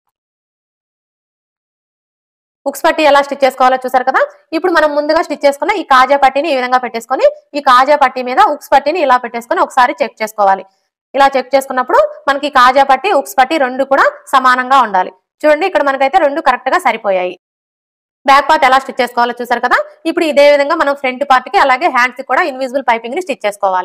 ఉక్స్ పట్టి ఎలా స్టిచ్ చేసుకోవాలో చూసారు కదా ఇప్పుడు మనం ముందుగా స్టిచ్ చేసుకున్న ఈ కాజా పట్టీని ఈ విధంగా పెట్టేసుకొని ఈ కాజా పట్టీ మీద ఉక్స్ పట్టీని ఇలా పెట్టేసుకొని ఒకసారి చెక్ చేసుకోవాలి ఇలా చెక్ చేసుకున్నప్పుడు మనకి ఈ కాజా పట్టి ఉక్స్ పట్టి రెండు కూడా సమానంగా ఉండాలి చూడండి ఇక్కడ మనకైతే రెండు కరెక్ట్ గా సరిపోయాయి బ్యాక్ పార్ట్ ఎలా స్టిచ్ చేసుకోవాలో చూసారు కదా ఇప్పుడు ఇదే విధంగా మనం ఫ్రంట్ పార్ట్ కి అలాగే హ్యాండ్స్ కి కూడా ఇన్విజిబుల్ పైపింగ్ ని స్టిచ్ చేసుకోవాలి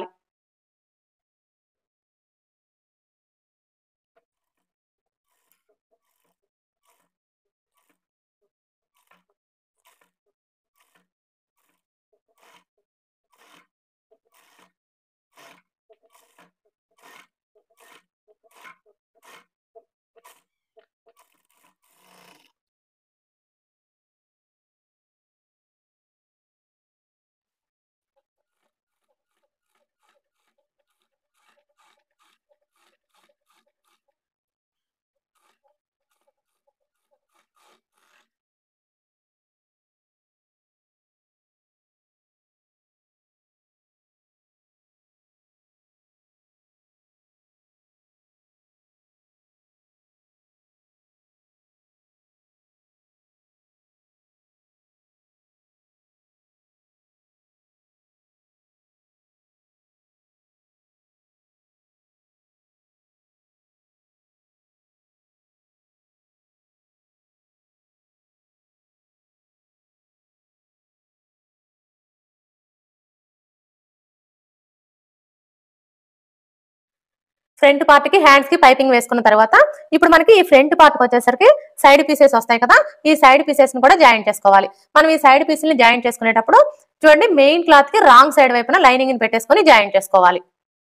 ఫ్రంట్ పార్ట్ కి హ్యాండ్స్ కి పైపింగ్ వేసుకున్న తర్వాత ఇప్పుడు మనకి ఈ ఫ్రంట్ పార్ట్ వచ్చేసరికి సైడ్ పీసెస్ వస్తాయి కదా ఈ సైడ్ పీసెస్ ని కూడా జాయింట్ చేసుకోవాలి మనం ఈ సైడ్ పీస్ ని జాయింట్ చేసుకునేటప్పుడు చూడండి మెయిన్ క్లాత్ కి రాంగ్ సైడ్ వైపున లైనింగ్ ని పెట్టేసుకొని జాయింట్ చేసుకోవాలి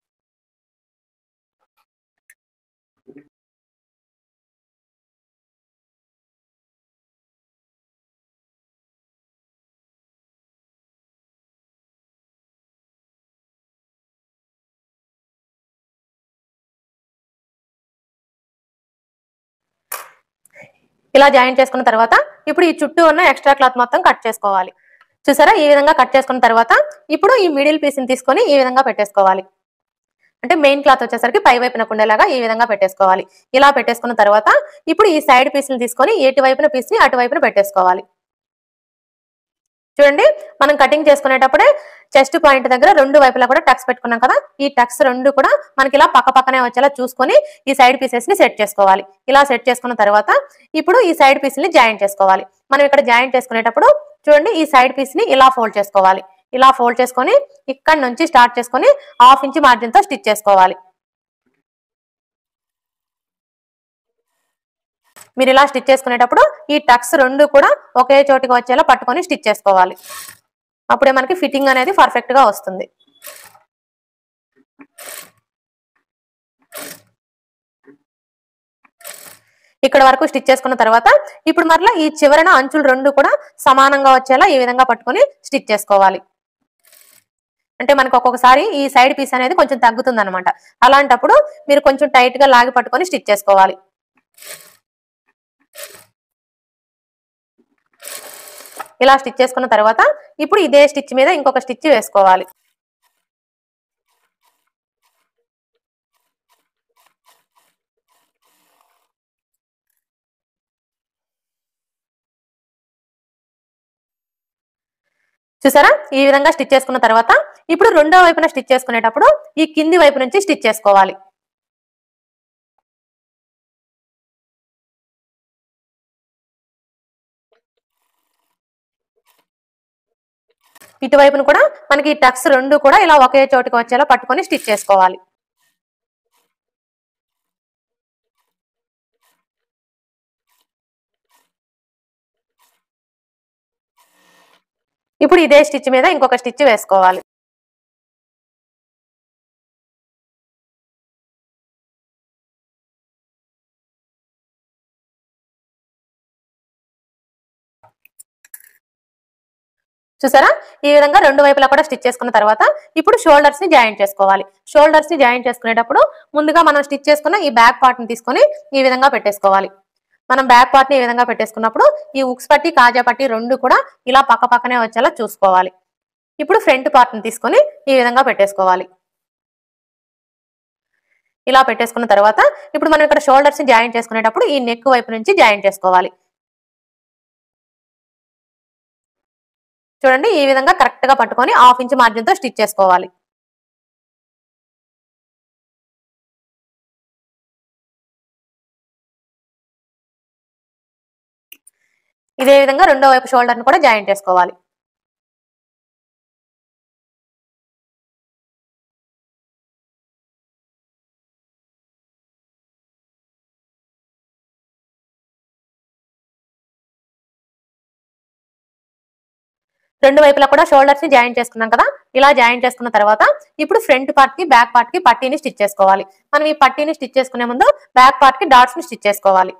ఇలా జాయింట్ చేసుకున్న తర్వాత ఇప్పుడు ఈ చుట్టూ ఉన్న ఎక్స్ట్రా క్లాత్ మొత్తం కట్ చేసుకోవాలి చూసారా ఈ విధంగా కట్ చేసుకున్న తర్వాత ఇప్పుడు ఈ మిడిల్ పీస్ ని తీసుకొని ఈ విధంగా పెట్టేసుకోవాలి అంటే మెయిన్ క్లాత్ వచ్చేసరికి పై వైపున ఉండేలాగా ఈ విధంగా పెట్టేసుకోవాలి ఇలా పెట్టేసుకున్న తర్వాత ఇప్పుడు ఈ సైడ్ పీస్ ని తీసుకొని ఎటు వైపున పీస్ ని అటువైపున పెట్టేసుకోవాలి చూడండి మనం కటింగ్ చేసుకునేటప్పుడే చెస్ట్ పాయింట్ దగ్గర రెండు వైపులా కూడా టక్స్ పెట్టుకున్నాం కదా ఈ టక్స్ రెండు కూడా మనకి ఇలా పక్క పక్కనే వచ్చేలా చూసుకొని ఈ సైడ్ పీసెస్ ని సెట్ చేసుకోవాలి ఇలా సెట్ చేసుకున్న తర్వాత ఇప్పుడు ఈ సైడ్ పీస్ ని జాయింట్ చేసుకోవాలి మనం ఇక్కడ జాయింట్ చేసుకునేటప్పుడు చూడండి ఈ సైడ్ పీస్ ని ఇలా ఫోల్డ్ చేసుకోవాలి ఇలా ఫోల్డ్ చేసుకొని ఇక్కడ నుంచి స్టార్ట్ చేసుకొని హాఫ్ ఇంచ్ మార్జిన్ తో స్టిచ్ చేసుకోవాలి మీరు ఇలా స్టిచ్ చేసుకునేటప్పుడు ఈ టక్స్ రెండు కూడా ఒకే చోటికి వచ్చేలా పట్టుకొని స్టిచ్ చేసుకోవాలి అప్పుడే మనకి ఫిట్టింగ్ అనేది పర్ఫెక్ట్ గా వస్తుంది ఇక్కడ వరకు స్టిచ్ చేసుకున్న తర్వాత ఇప్పుడు మరలా ఈ చివరన అంచులు రెండు కూడా సమానంగా వచ్చేలా ఈ విధంగా పట్టుకొని స్టిచ్ చేసుకోవాలి అంటే మనకు ఒక్కొక్కసారి ఈ సైడ్ పీస్ అనేది కొంచెం తగ్గుతుంది అనమాట అలాంటప్పుడు మీరు కొంచెం టైట్ గా లాగి పట్టుకొని స్టిచ్ చేసుకోవాలి ఇలా స్టిచ్ చేసుకున్న తర్వాత ఇప్పుడు ఇదే స్టిచ్ మీద ఇంకొక స్టిచ్ వేసుకోవాలి చూసారా ఈ విధంగా స్టిచ్ చేసుకున్న తర్వాత ఇప్పుడు రెండో వైపున స్టిచ్ చేసుకునేటప్పుడు ఈ కింది వైపు నుంచి స్టిచ్ చేసుకోవాలి ఇటువైపును కూడా మనకి టక్స్ రెండు కూడా ఇలా ఒకే చోటుకి వచ్చేలా పట్టుకొని స్టిచ్ చేసుకోవాలి ఇప్పుడు ఇదే స్టిచ్ మీద ఇంకొక స్టిచ్ వేసుకోవాలి చూసారా ఈ విధంగా రెండు వైపులా కూడా స్టిచ్ చేసుకున్న తర్వాత ఇప్పుడు షోల్డర్స్ ని జాయింట్ చేసుకోవాలి షోల్డర్స్ ని జాయింట్ చేసుకునేటప్పుడు ముందుగా మనం స్టిచ్ చేసుకున్న ఈ బ్యాక్ పార్ట్ ని తీసుకొని ఈ విధంగా పెట్టేసుకోవాలి మనం బ్యాక్ పార్ట్ ని ఈ విధంగా పెట్టేసుకున్నప్పుడు ఈ ఉక్స్ పట్టి కాజా పట్టి రెండు కూడా ఇలా పక్క పక్కనే వచ్చేలా చూసుకోవాలి ఇప్పుడు ఫ్రంట్ పార్ట్ ని తీసుకొని ఈ విధంగా పెట్టేసుకోవాలి ఇలా పెట్టేసుకున్న తర్వాత ఇప్పుడు మనం ఇక్కడ షోల్డర్స్ ని జాయింట్ చేసుకునేటప్పుడు ఈ నెక్ వైపు నుంచి జాయింట్ చేసుకోవాలి చూడండి ఈ విధంగా కరెక్ట్ గా పట్టుకొని హాఫ్ ఇంచ్ మార్జిన్ తో స్టిచ్ చేసుకోవాలి ఇదే విధంగా రెండో వైపు షోల్డర్ ని కూడా జాయింట్ చేసుకోవాలి రెండు వైపులా కూడా షోల్డర్స్ ని జాయింట్ చేసుకున్నాం కదా ఇలా జాయింట్ చేసుకున్న తర్వాత ఇప్పుడు ఫ్రంట్ పార్ట్ కి బ్యాక్ పార్ట్ కి పట్టీని స్టిచ్ చేసుకోవాలి మనం ఈ పట్టీని స్టిచ్ చేసుకునే ముందు బ్యాక్ పార్ట్ కి డాట్స్ ని స్టిచ్ చేసుకోవాలి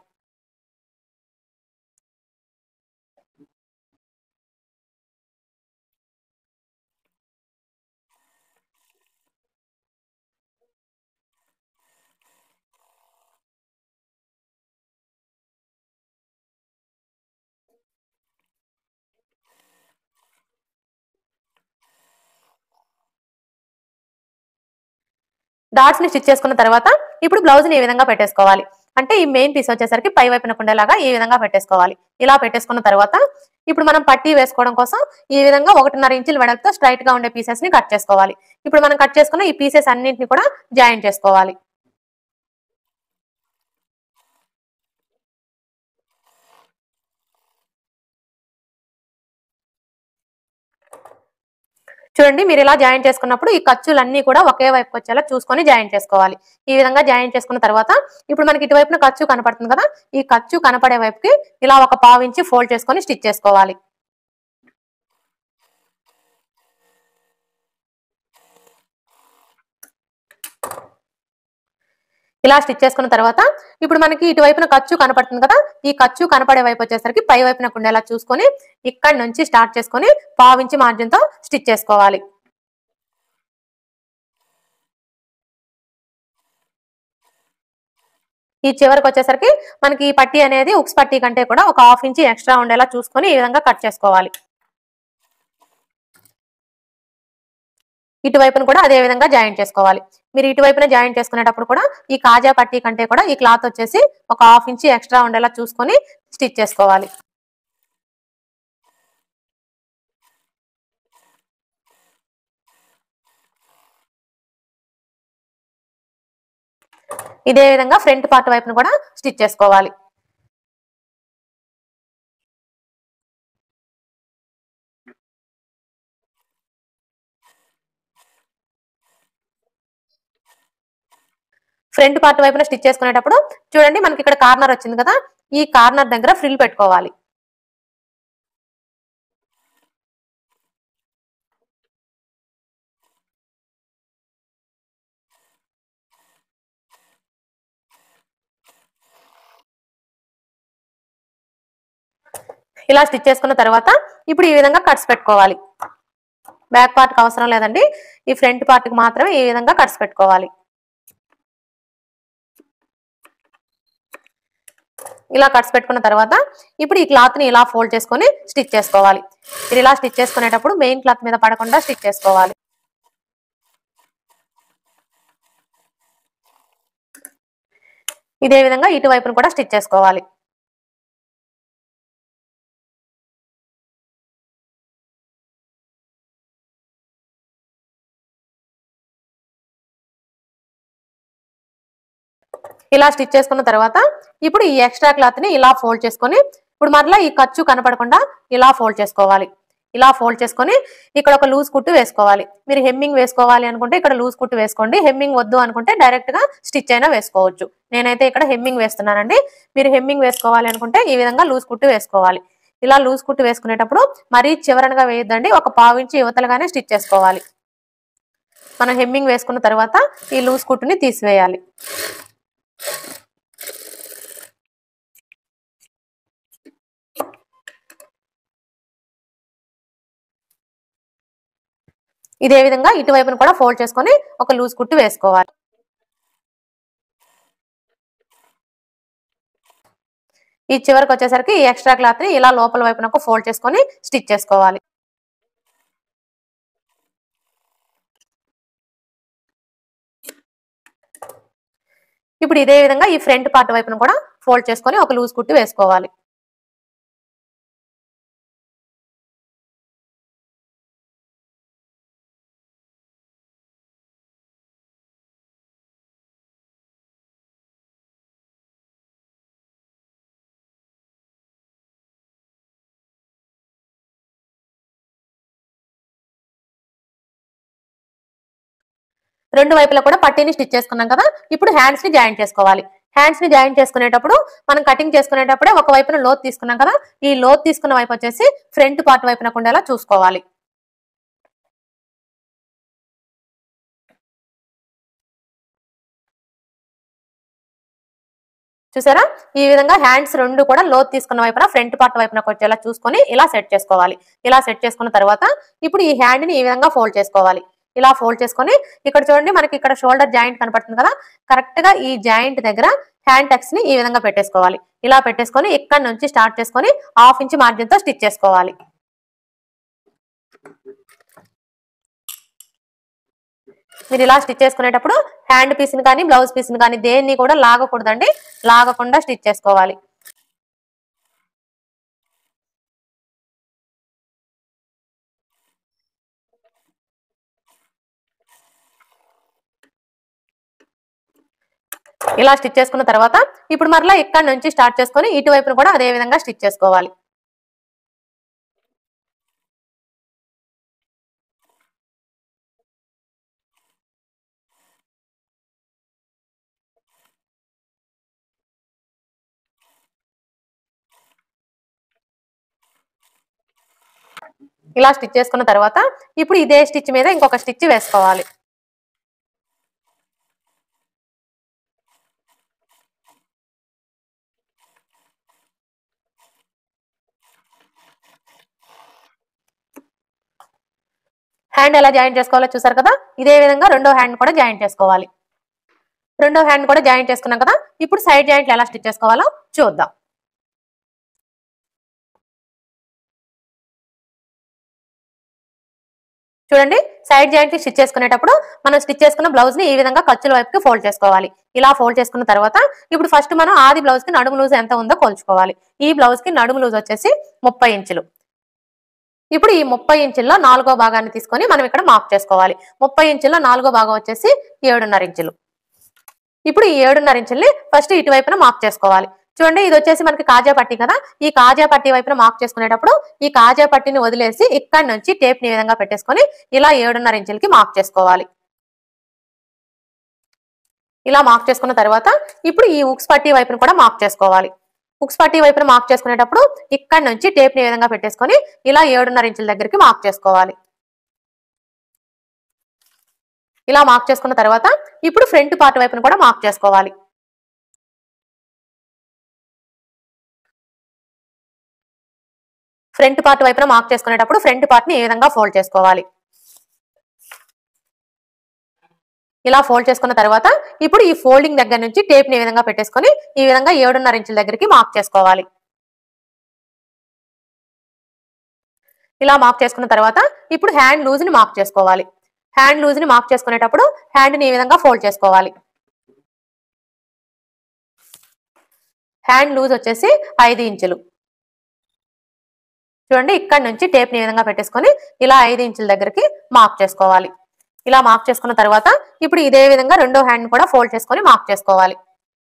డాట్స్ ని స్టిచ్ చేసుకున్న తర్వాత ఇప్పుడు బ్లౌజ్ ని ఈ విధంగా పెట్టేసుకోవాలి అంటే ఈ మెయిన్ పీస్ వచ్చేసరికి పై వైపున ఉండేలాగా ఈ విధంగా పెట్టేసుకోవాలి ఇలా పెట్టేసుకున్న తర్వాత ఇప్పుడు మనం పట్టీ వేసుకోవడం కోసం ఈ విధంగా ఒకటిన్నర ఇంచుల వెడల్పుతో స్ట్రైట్ గా ఉండే పీసెస్ ని కట్ చేసుకోవాలి ఇప్పుడు మనం కట్ చేసుకున్న ఈ పీసెస్ అన్నింటిని కూడా జాయిన్ చేసుకోవాలి చూడండి మీరు ఇలా జాయిన్ చేసుకున్నప్పుడు ఈ ఖర్చులన్నీ కూడా ఒకే వైపుకి వచ్చేలా చూసుకొని జాయిన్ చేసుకోవాలి ఈ విధంగా జాయిన్ చేసుకున్న తర్వాత ఇప్పుడు మనకి ఇటువైపున ఖర్చు కనపడుతుంది కదా ఈ ఖర్చు కనపడే వైపుకి ఇలా ఒక పావు ఇంచి ఫోల్డ్ చేసుకొని స్టిచ్ చేసుకోవాలి ఇలా స్టిచ్ చేసుకున్న తర్వాత ఇప్పుడు మనకి ఇటువైపున ఖర్చు కనపడుతుంది కదా ఈ ఖర్చు కనపడే వైపు వచ్చేసరికి పై వైపున ఉండేలా చూసుకొని ఇక్కడ నుంచి స్టార్ట్ చేసుకొని పావించి మార్జిన్ తో స్టిచ్ చేసుకోవాలి ఈ చివరికి వచ్చేసరికి మనకి ఈ పట్టీ అనేది ఉక్స్ పట్టీ కంటే కూడా ఒక హాఫ్ ఇంచ్ ఎక్స్ట్రా ఉండేలా చూసుకొని ఈ విధంగా కట్ చేసుకోవాలి ఇటువైపున కూడా అదే విధంగా జాయింట్ చేసుకోవాలి మీరు ఇటువైపున జాయింట్ చేసుకునేటప్పుడు కూడా ఈ కాజా పట్టీ కంటే కూడా ఈ క్లాత్ వచ్చేసి ఒక హాఫ్ ఇంచ్ ఎక్స్ట్రా ఉండేలా చూసుకొని స్టిచ్ చేసుకోవాలి ఇదే విధంగా ఫ్రంట్ పార్ట్ వైపున కూడా స్టిచ్ చేసుకోవాలి ఫ్రంట్ పార్ట్ వైపున స్టిచ్ చేసుకునేటప్పుడు చూడండి మనకి ఇక్కడ కార్నర్ వచ్చింది కదా ఈ కార్నర్ దగ్గర ఫ్రిల్ పెట్టుకోవాలి ఇలా స్టిచ్ చేసుకున్న తర్వాత ఇప్పుడు ఈ విధంగా కట్స్ పెట్టుకోవాలి బ్యాక్ పార్ట్కి అవసరం లేదండి ఈ ఫ్రంట్ పార్ట్కి మాత్రమే ఈ విధంగా కట్స్ పెట్టుకోవాలి ఇలా కట్స్ పెట్టుకున్న తర్వాత ఇప్పుడు ఈ క్లాత్ ని ఇలా ఫోల్డ్ చేసుకొని స్టిచ్ చేసుకోవాలి ఇది ఇలా స్టిచ్ చేసుకునేటప్పుడు మెయిన్ క్లాత్ మీద పడకుండా స్టిచ్ చేసుకోవాలి ఇదే విధంగా ఇటువైపును కూడా స్టిచ్ చేసుకోవాలి ఇలా స్టిచ్ చేసుకున్న తర్వాత ఇప్పుడు ఈ ఎక్స్ట్రా క్లాత్ ని ఇలా ఫోల్డ్ చేసుకొని ఇప్పుడు మరలా ఈ ఖర్చు కనపడకుండా ఇలా ఫోల్డ్ చేసుకోవాలి ఇలా ఫోల్డ్ చేసుకొని ఇక్కడ ఒక లూజ్ కుట్టు వేసుకోవాలి మీరు హెమ్మింగ్ వేసుకోవాలి అనుకుంటే ఇక్కడ లూజ్ కుట్టు వేసుకోండి హెమ్మింగ్ వద్దు అనుకుంటే డైరెక్ట్ గా స్టిచ్ అయినా వేసుకోవచ్చు నేనైతే ఇక్కడ హెమ్మింగ్ వేస్తున్నానండి మీరు హెమ్మింగ్ వేసుకోవాలి అనుకుంటే ఈ విధంగా లూజ్ కుట్టు వేసుకోవాలి ఇలా లూజ్ కుట్టు వేసుకునేటప్పుడు మరీ చివరనగా వేయొద్దండి ఒక పావు ఇంచి యువతలుగానే స్టిచ్ చేసుకోవాలి మనం హెమ్మింగ్ వేసుకున్న తర్వాత ఈ లూజ్ కుట్టుని తీసివేయాలి ఇదే విధంగా ఇటువైపును కూడా ఫోల్డ్ చేసుకొని ఒక లూజ్ కుట్టు వేసుకోవాలి ఈ చివరికి వచ్చేసరికి ఈ ఎక్స్ట్రా క్లాత్ ని ఇలా లోపల వైపున ఫోల్డ్ చేసుకొని స్టిచ్ చేసుకోవాలి ఇప్పుడు ఇదే విధంగా ఈ ఫ్రంట్ పార్ట్ వైపున కూడా ఫోల్డ్ చేసుకొని ఒక లూజ్ కుట్టి వేసుకోవాలి రెండు వైపులా కూడా పట్టీని స్టిచ్ చేసుకున్నాం కదా ఇప్పుడు హ్యాండ్స్ ని జాయింట్ చేసుకోవాలి హ్యాండ్స్ ని జాయింట్ చేసుకునేటప్పుడు మనం కటింగ్ చేసుకునేటప్పుడే ఒక వైపున లోత్ తీసుకున్నాం కదా ఈ లోత్ తీసుకున్న వైపు వచ్చేసి ఫ్రంట్ పార్ట్ వైపున ఉండేలా చూసుకోవాలి చూసారా ఈ విధంగా హ్యాండ్స్ రెండు కూడా లోత్ తీసుకున్న వైపున ఫ్రంట్ పార్ట్ వైపునకు వచ్చేలా చూసుకొని ఇలా సెట్ చేసుకోవాలి ఇలా సెట్ చేసుకున్న తర్వాత ఇప్పుడు ఈ హ్యాండ్ ని ఈ విధంగా ఫోల్డ్ చేసుకోవాలి ఇలా ఫోల్డ్ చేసుకొని ఇక్కడ చూడండి మనకి ఇక్కడ షోల్డర్ జాయింట్ కనపడుతుంది కదా కరెక్ట్ గా ఈ జాయింట్ దగ్గర హ్యాండ్ టక్స్ ని ఈ విధంగా పెట్టేసుకోవాలి ఇలా పెట్టేసుకొని ఇక్కడ నుంచి స్టార్ట్ చేసుకొని హాఫ్ ఇంచ్ మార్జిన్ తో స్టిచ్ చేసుకోవాలి మీరు ఇలా స్టిచ్ చేసుకునేటప్పుడు హ్యాండ్ పీస్ ని కానీ బ్లౌజ్ పీస్ ని కానీ దేన్ని కూడా లాగకూడదండి లాగకుండా స్టిచ్ చేసుకోవాలి ఇలా స్టిచ్ చేసుకున్న తర్వాత ఇప్పుడు మరలా ఇక్కడ నుంచి స్టార్ట్ చేసుకొని ఇటువైపును కూడా అదే విధంగా స్టిచ్ చేసుకోవాలి ఇలా స్టిచ్ చేసుకున్న తర్వాత ఇప్పుడు ఇదే స్టిచ్ మీద ఇంకొక స్టిచ్ వేసుకోవాలి హ్యాండ్ ఎలా జాయింట్ చేసుకోవాలో చూసారు కదా ఇదే విధంగా రెండో హ్యాండ్ కూడా జాయింట్ చేసుకోవాలి రెండో హ్యాండ్ కూడా జాయింట్ చేసుకున్నాం కదా ఇప్పుడు సైడ్ జాయింట్లు ఎలా స్టిచ్ చేసుకోవాలో చూద్దాం చూడండి సైడ్ జాయింట్ స్టిచ్ చేసుకునేటప్పుడు మనం స్టిచ్ చేసుకున్న బ్లౌజ్ ని ఈ విధంగా ఖర్చుల వైపుకి ఫోల్డ్ చేసుకోవాలి ఇలా ఫోల్డ్ చేసుకున్న తర్వాత ఇప్పుడు ఫస్ట్ మనం ఆది బ్లౌజ్ కి నడుము లూజ్ ఎంత ఉందో కొలుచుకోవాలి ఈ బ్లౌజ్ కి నడుము లూజ్ వచ్చేసి ముప్పై ఇంచులు ఇప్పుడు ఈ ముప్పై ఇంచుల్లో నాలుగో భాగాన్ని తీసుకొని మనం ఇక్కడ మార్క్ చేసుకోవాలి ముప్పై ఇంచుల్లో నాలుగో భాగం వచ్చేసి ఏడున్నర ఇంచులు ఇప్పుడు ఈ ఏడున్నర ఇంచుల్ని ఫస్ట్ ఇటువైపున మార్క్ చేసుకోవాలి చూడండి ఇది వచ్చేసి మనకి కాజా పట్టి కదా ఈ కాజా పట్టి వైపున మార్క్ చేసుకునేటప్పుడు ఈ కాజా పట్టిని వదిలేసి ఇక్కడ నుంచి టేప్ ని ఈ విధంగా పెట్టేసుకొని ఇలా ఏడున్నర ఇంచులకి మార్క్ చేసుకోవాలి ఇలా మార్క్ చేసుకున్న తర్వాత ఇప్పుడు ఈ ఉక్స్ పట్టి వైపున కూడా మార్క్ చేసుకోవాలి ఉక్స్ పట్టి వైపున మార్క్ చేసుకునేటప్పుడు ఇక్కడ నుంచి టేప్ ని ఈ విధంగా పెట్టేసుకొని ఇలా ఏడున్నర ఇంచుల దగ్గరికి మార్క్ చేసుకోవాలి ఇలా మార్క్ చేసుకున్న తర్వాత ఇప్పుడు ఫ్రంట్ పార్ట్ వైపున కూడా మార్క్ చేసుకోవాలి ఫ్రంట్ పార్ట్ వైపున మార్క్ చేసుకునేటప్పుడు ఫ్రంట్ పార్ట్ ని ఈ విధంగా ఫోల్డ్ చేసుకోవాలి ఇలా ఫోల్డ్ చేసుకున్న తర్వాత ఇప్పుడు ఈ ఫోల్డింగ్ దగ్గర నుంచి టేప్ ని ఈ విధంగా పెట్టేసుకొని ఈ విధంగా ఏడున్నర ఇంచుల దగ్గరికి మార్క్ చేసుకోవాలి ఇలా మార్క్ చేసుకున్న తర్వాత ఇప్పుడు హ్యాండ్ లూజ్ ని మార్క్ చేసుకోవాలి హ్యాండ్ లూజ్ ని మార్క్ చేసుకునేటప్పుడు హ్యాండ్ ని ఈ విధంగా ఫోల్డ్ చేసుకోవాలి హ్యాండ్ లూజ్ వచ్చేసి ఐదు ఇంచులు చూడండి ఇక్కడ నుంచి టేప్ ని ఈ విధంగా పెట్టేసుకొని ఇలా ఐదు ఇంచుల దగ్గరికి మార్క్ చేసుకోవాలి ఇలా మార్క్ చేసుకున్న తర్వాత ఇప్పుడు ఇదే విధంగా రెండో హ్యాండ్ కూడా ఫోల్డ్ చేసుకొని మార్క్ చేసుకోవాలి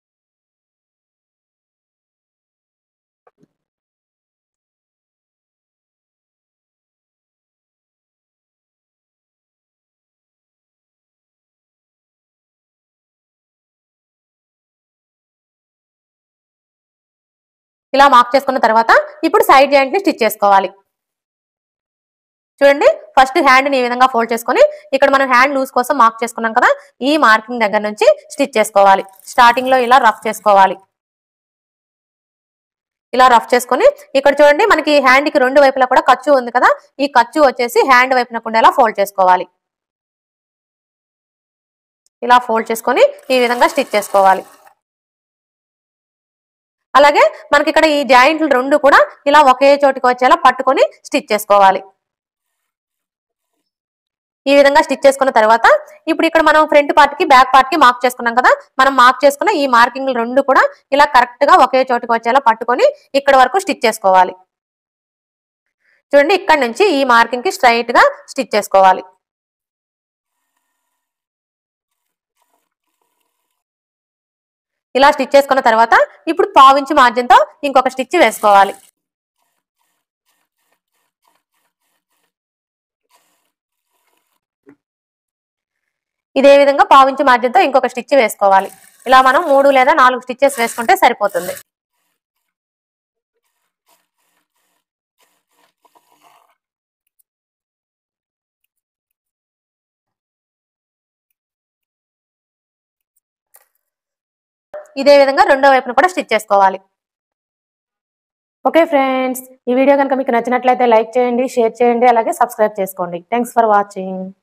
ఇలా మార్క్ చేసుకున్న తర్వాత ఇప్పుడు సైడ్ జాయింట్ ని స్టిచ్ చేసుకోవాలి చూడండి ఫస్ట్ హ్యాండ్ ని ఈ విధంగా ఫోల్డ్ చేసుకొని ఇక్కడ మనం హ్యాండ్ లూజ్ కోసం మార్క్ చేసుకున్నాం కదా ఈ మార్కింగ్ దగ్గర నుంచి స్టిచ్ చేసుకోవాలి స్టార్టింగ్ లో ఇలా రఫ్ చేసుకోవాలి ఇలా రఫ్ చేసుకొని ఇక్కడ చూడండి మనకి హ్యాండ్ కి రెండు వైపులా కూడా ఖర్చు ఉంది కదా ఈ ఖర్చు వచ్చేసి హ్యాండ్ వైపున ఉండేలా ఫోల్డ్ చేసుకోవాలి ఇలా ఫోల్డ్ చేసుకొని ఈ విధంగా స్టిచ్ చేసుకోవాలి అలాగే మనకి ఇక్కడ ఈ జాయింట్లు రెండు కూడా ఇలా ఒకే చోటికి వచ్చేలా పట్టుకొని స్టిచ్ చేసుకోవాలి ఈ విధంగా స్టిచ్ చేసుకున్న తర్వాత ఇప్పుడు ఇక్కడ మనం ఫ్రంట్ పార్ట్ కి బ్యాక్ పార్ట్ కి మార్క్ చేసుకున్నాం కదా మనం మార్క్ చేసుకున్న ఈ మార్కింగ్ రెండు కూడా ఇలా కరెక్ట్ గా ఒకే చోటికి వచ్చేలా పట్టుకొని ఇక్కడ వరకు స్టిచ్ చేసుకోవాలి చూడండి ఇక్కడ నుంచి ఈ మార్కింగ్ కి స్ట్రైట్ గా స్టిచ్ చేసుకోవాలి ఇలా స్టిచ్ చేసుకున్న తర్వాత ఇప్పుడు పావించి మార్జిన్ తో ఇంకొక స్టిచ్ వేసుకోవాలి ఇదే విధంగా పావించి మార్జిన్ తో ఇంకొక స్టిచ్ వేసుకోవాలి ఇలా మనం మూడు లేదా నాలుగు స్టిచ్చెస్ వేసుకుంటే సరిపోతుంది ఇదే విధంగా రెండో వైపున కూడా స్టిచ్ చేసుకోవాలి ఓకే ఫ్రెండ్స్ ఈ వీడియో కనుక మీకు నచ్చినట్లయితే లైక్ చేయండి షేర్ చేయండి అలాగే సబ్స్క్రైబ్ చేసుకోండి థ్యాంక్స్ ఫర్ వాచింగ్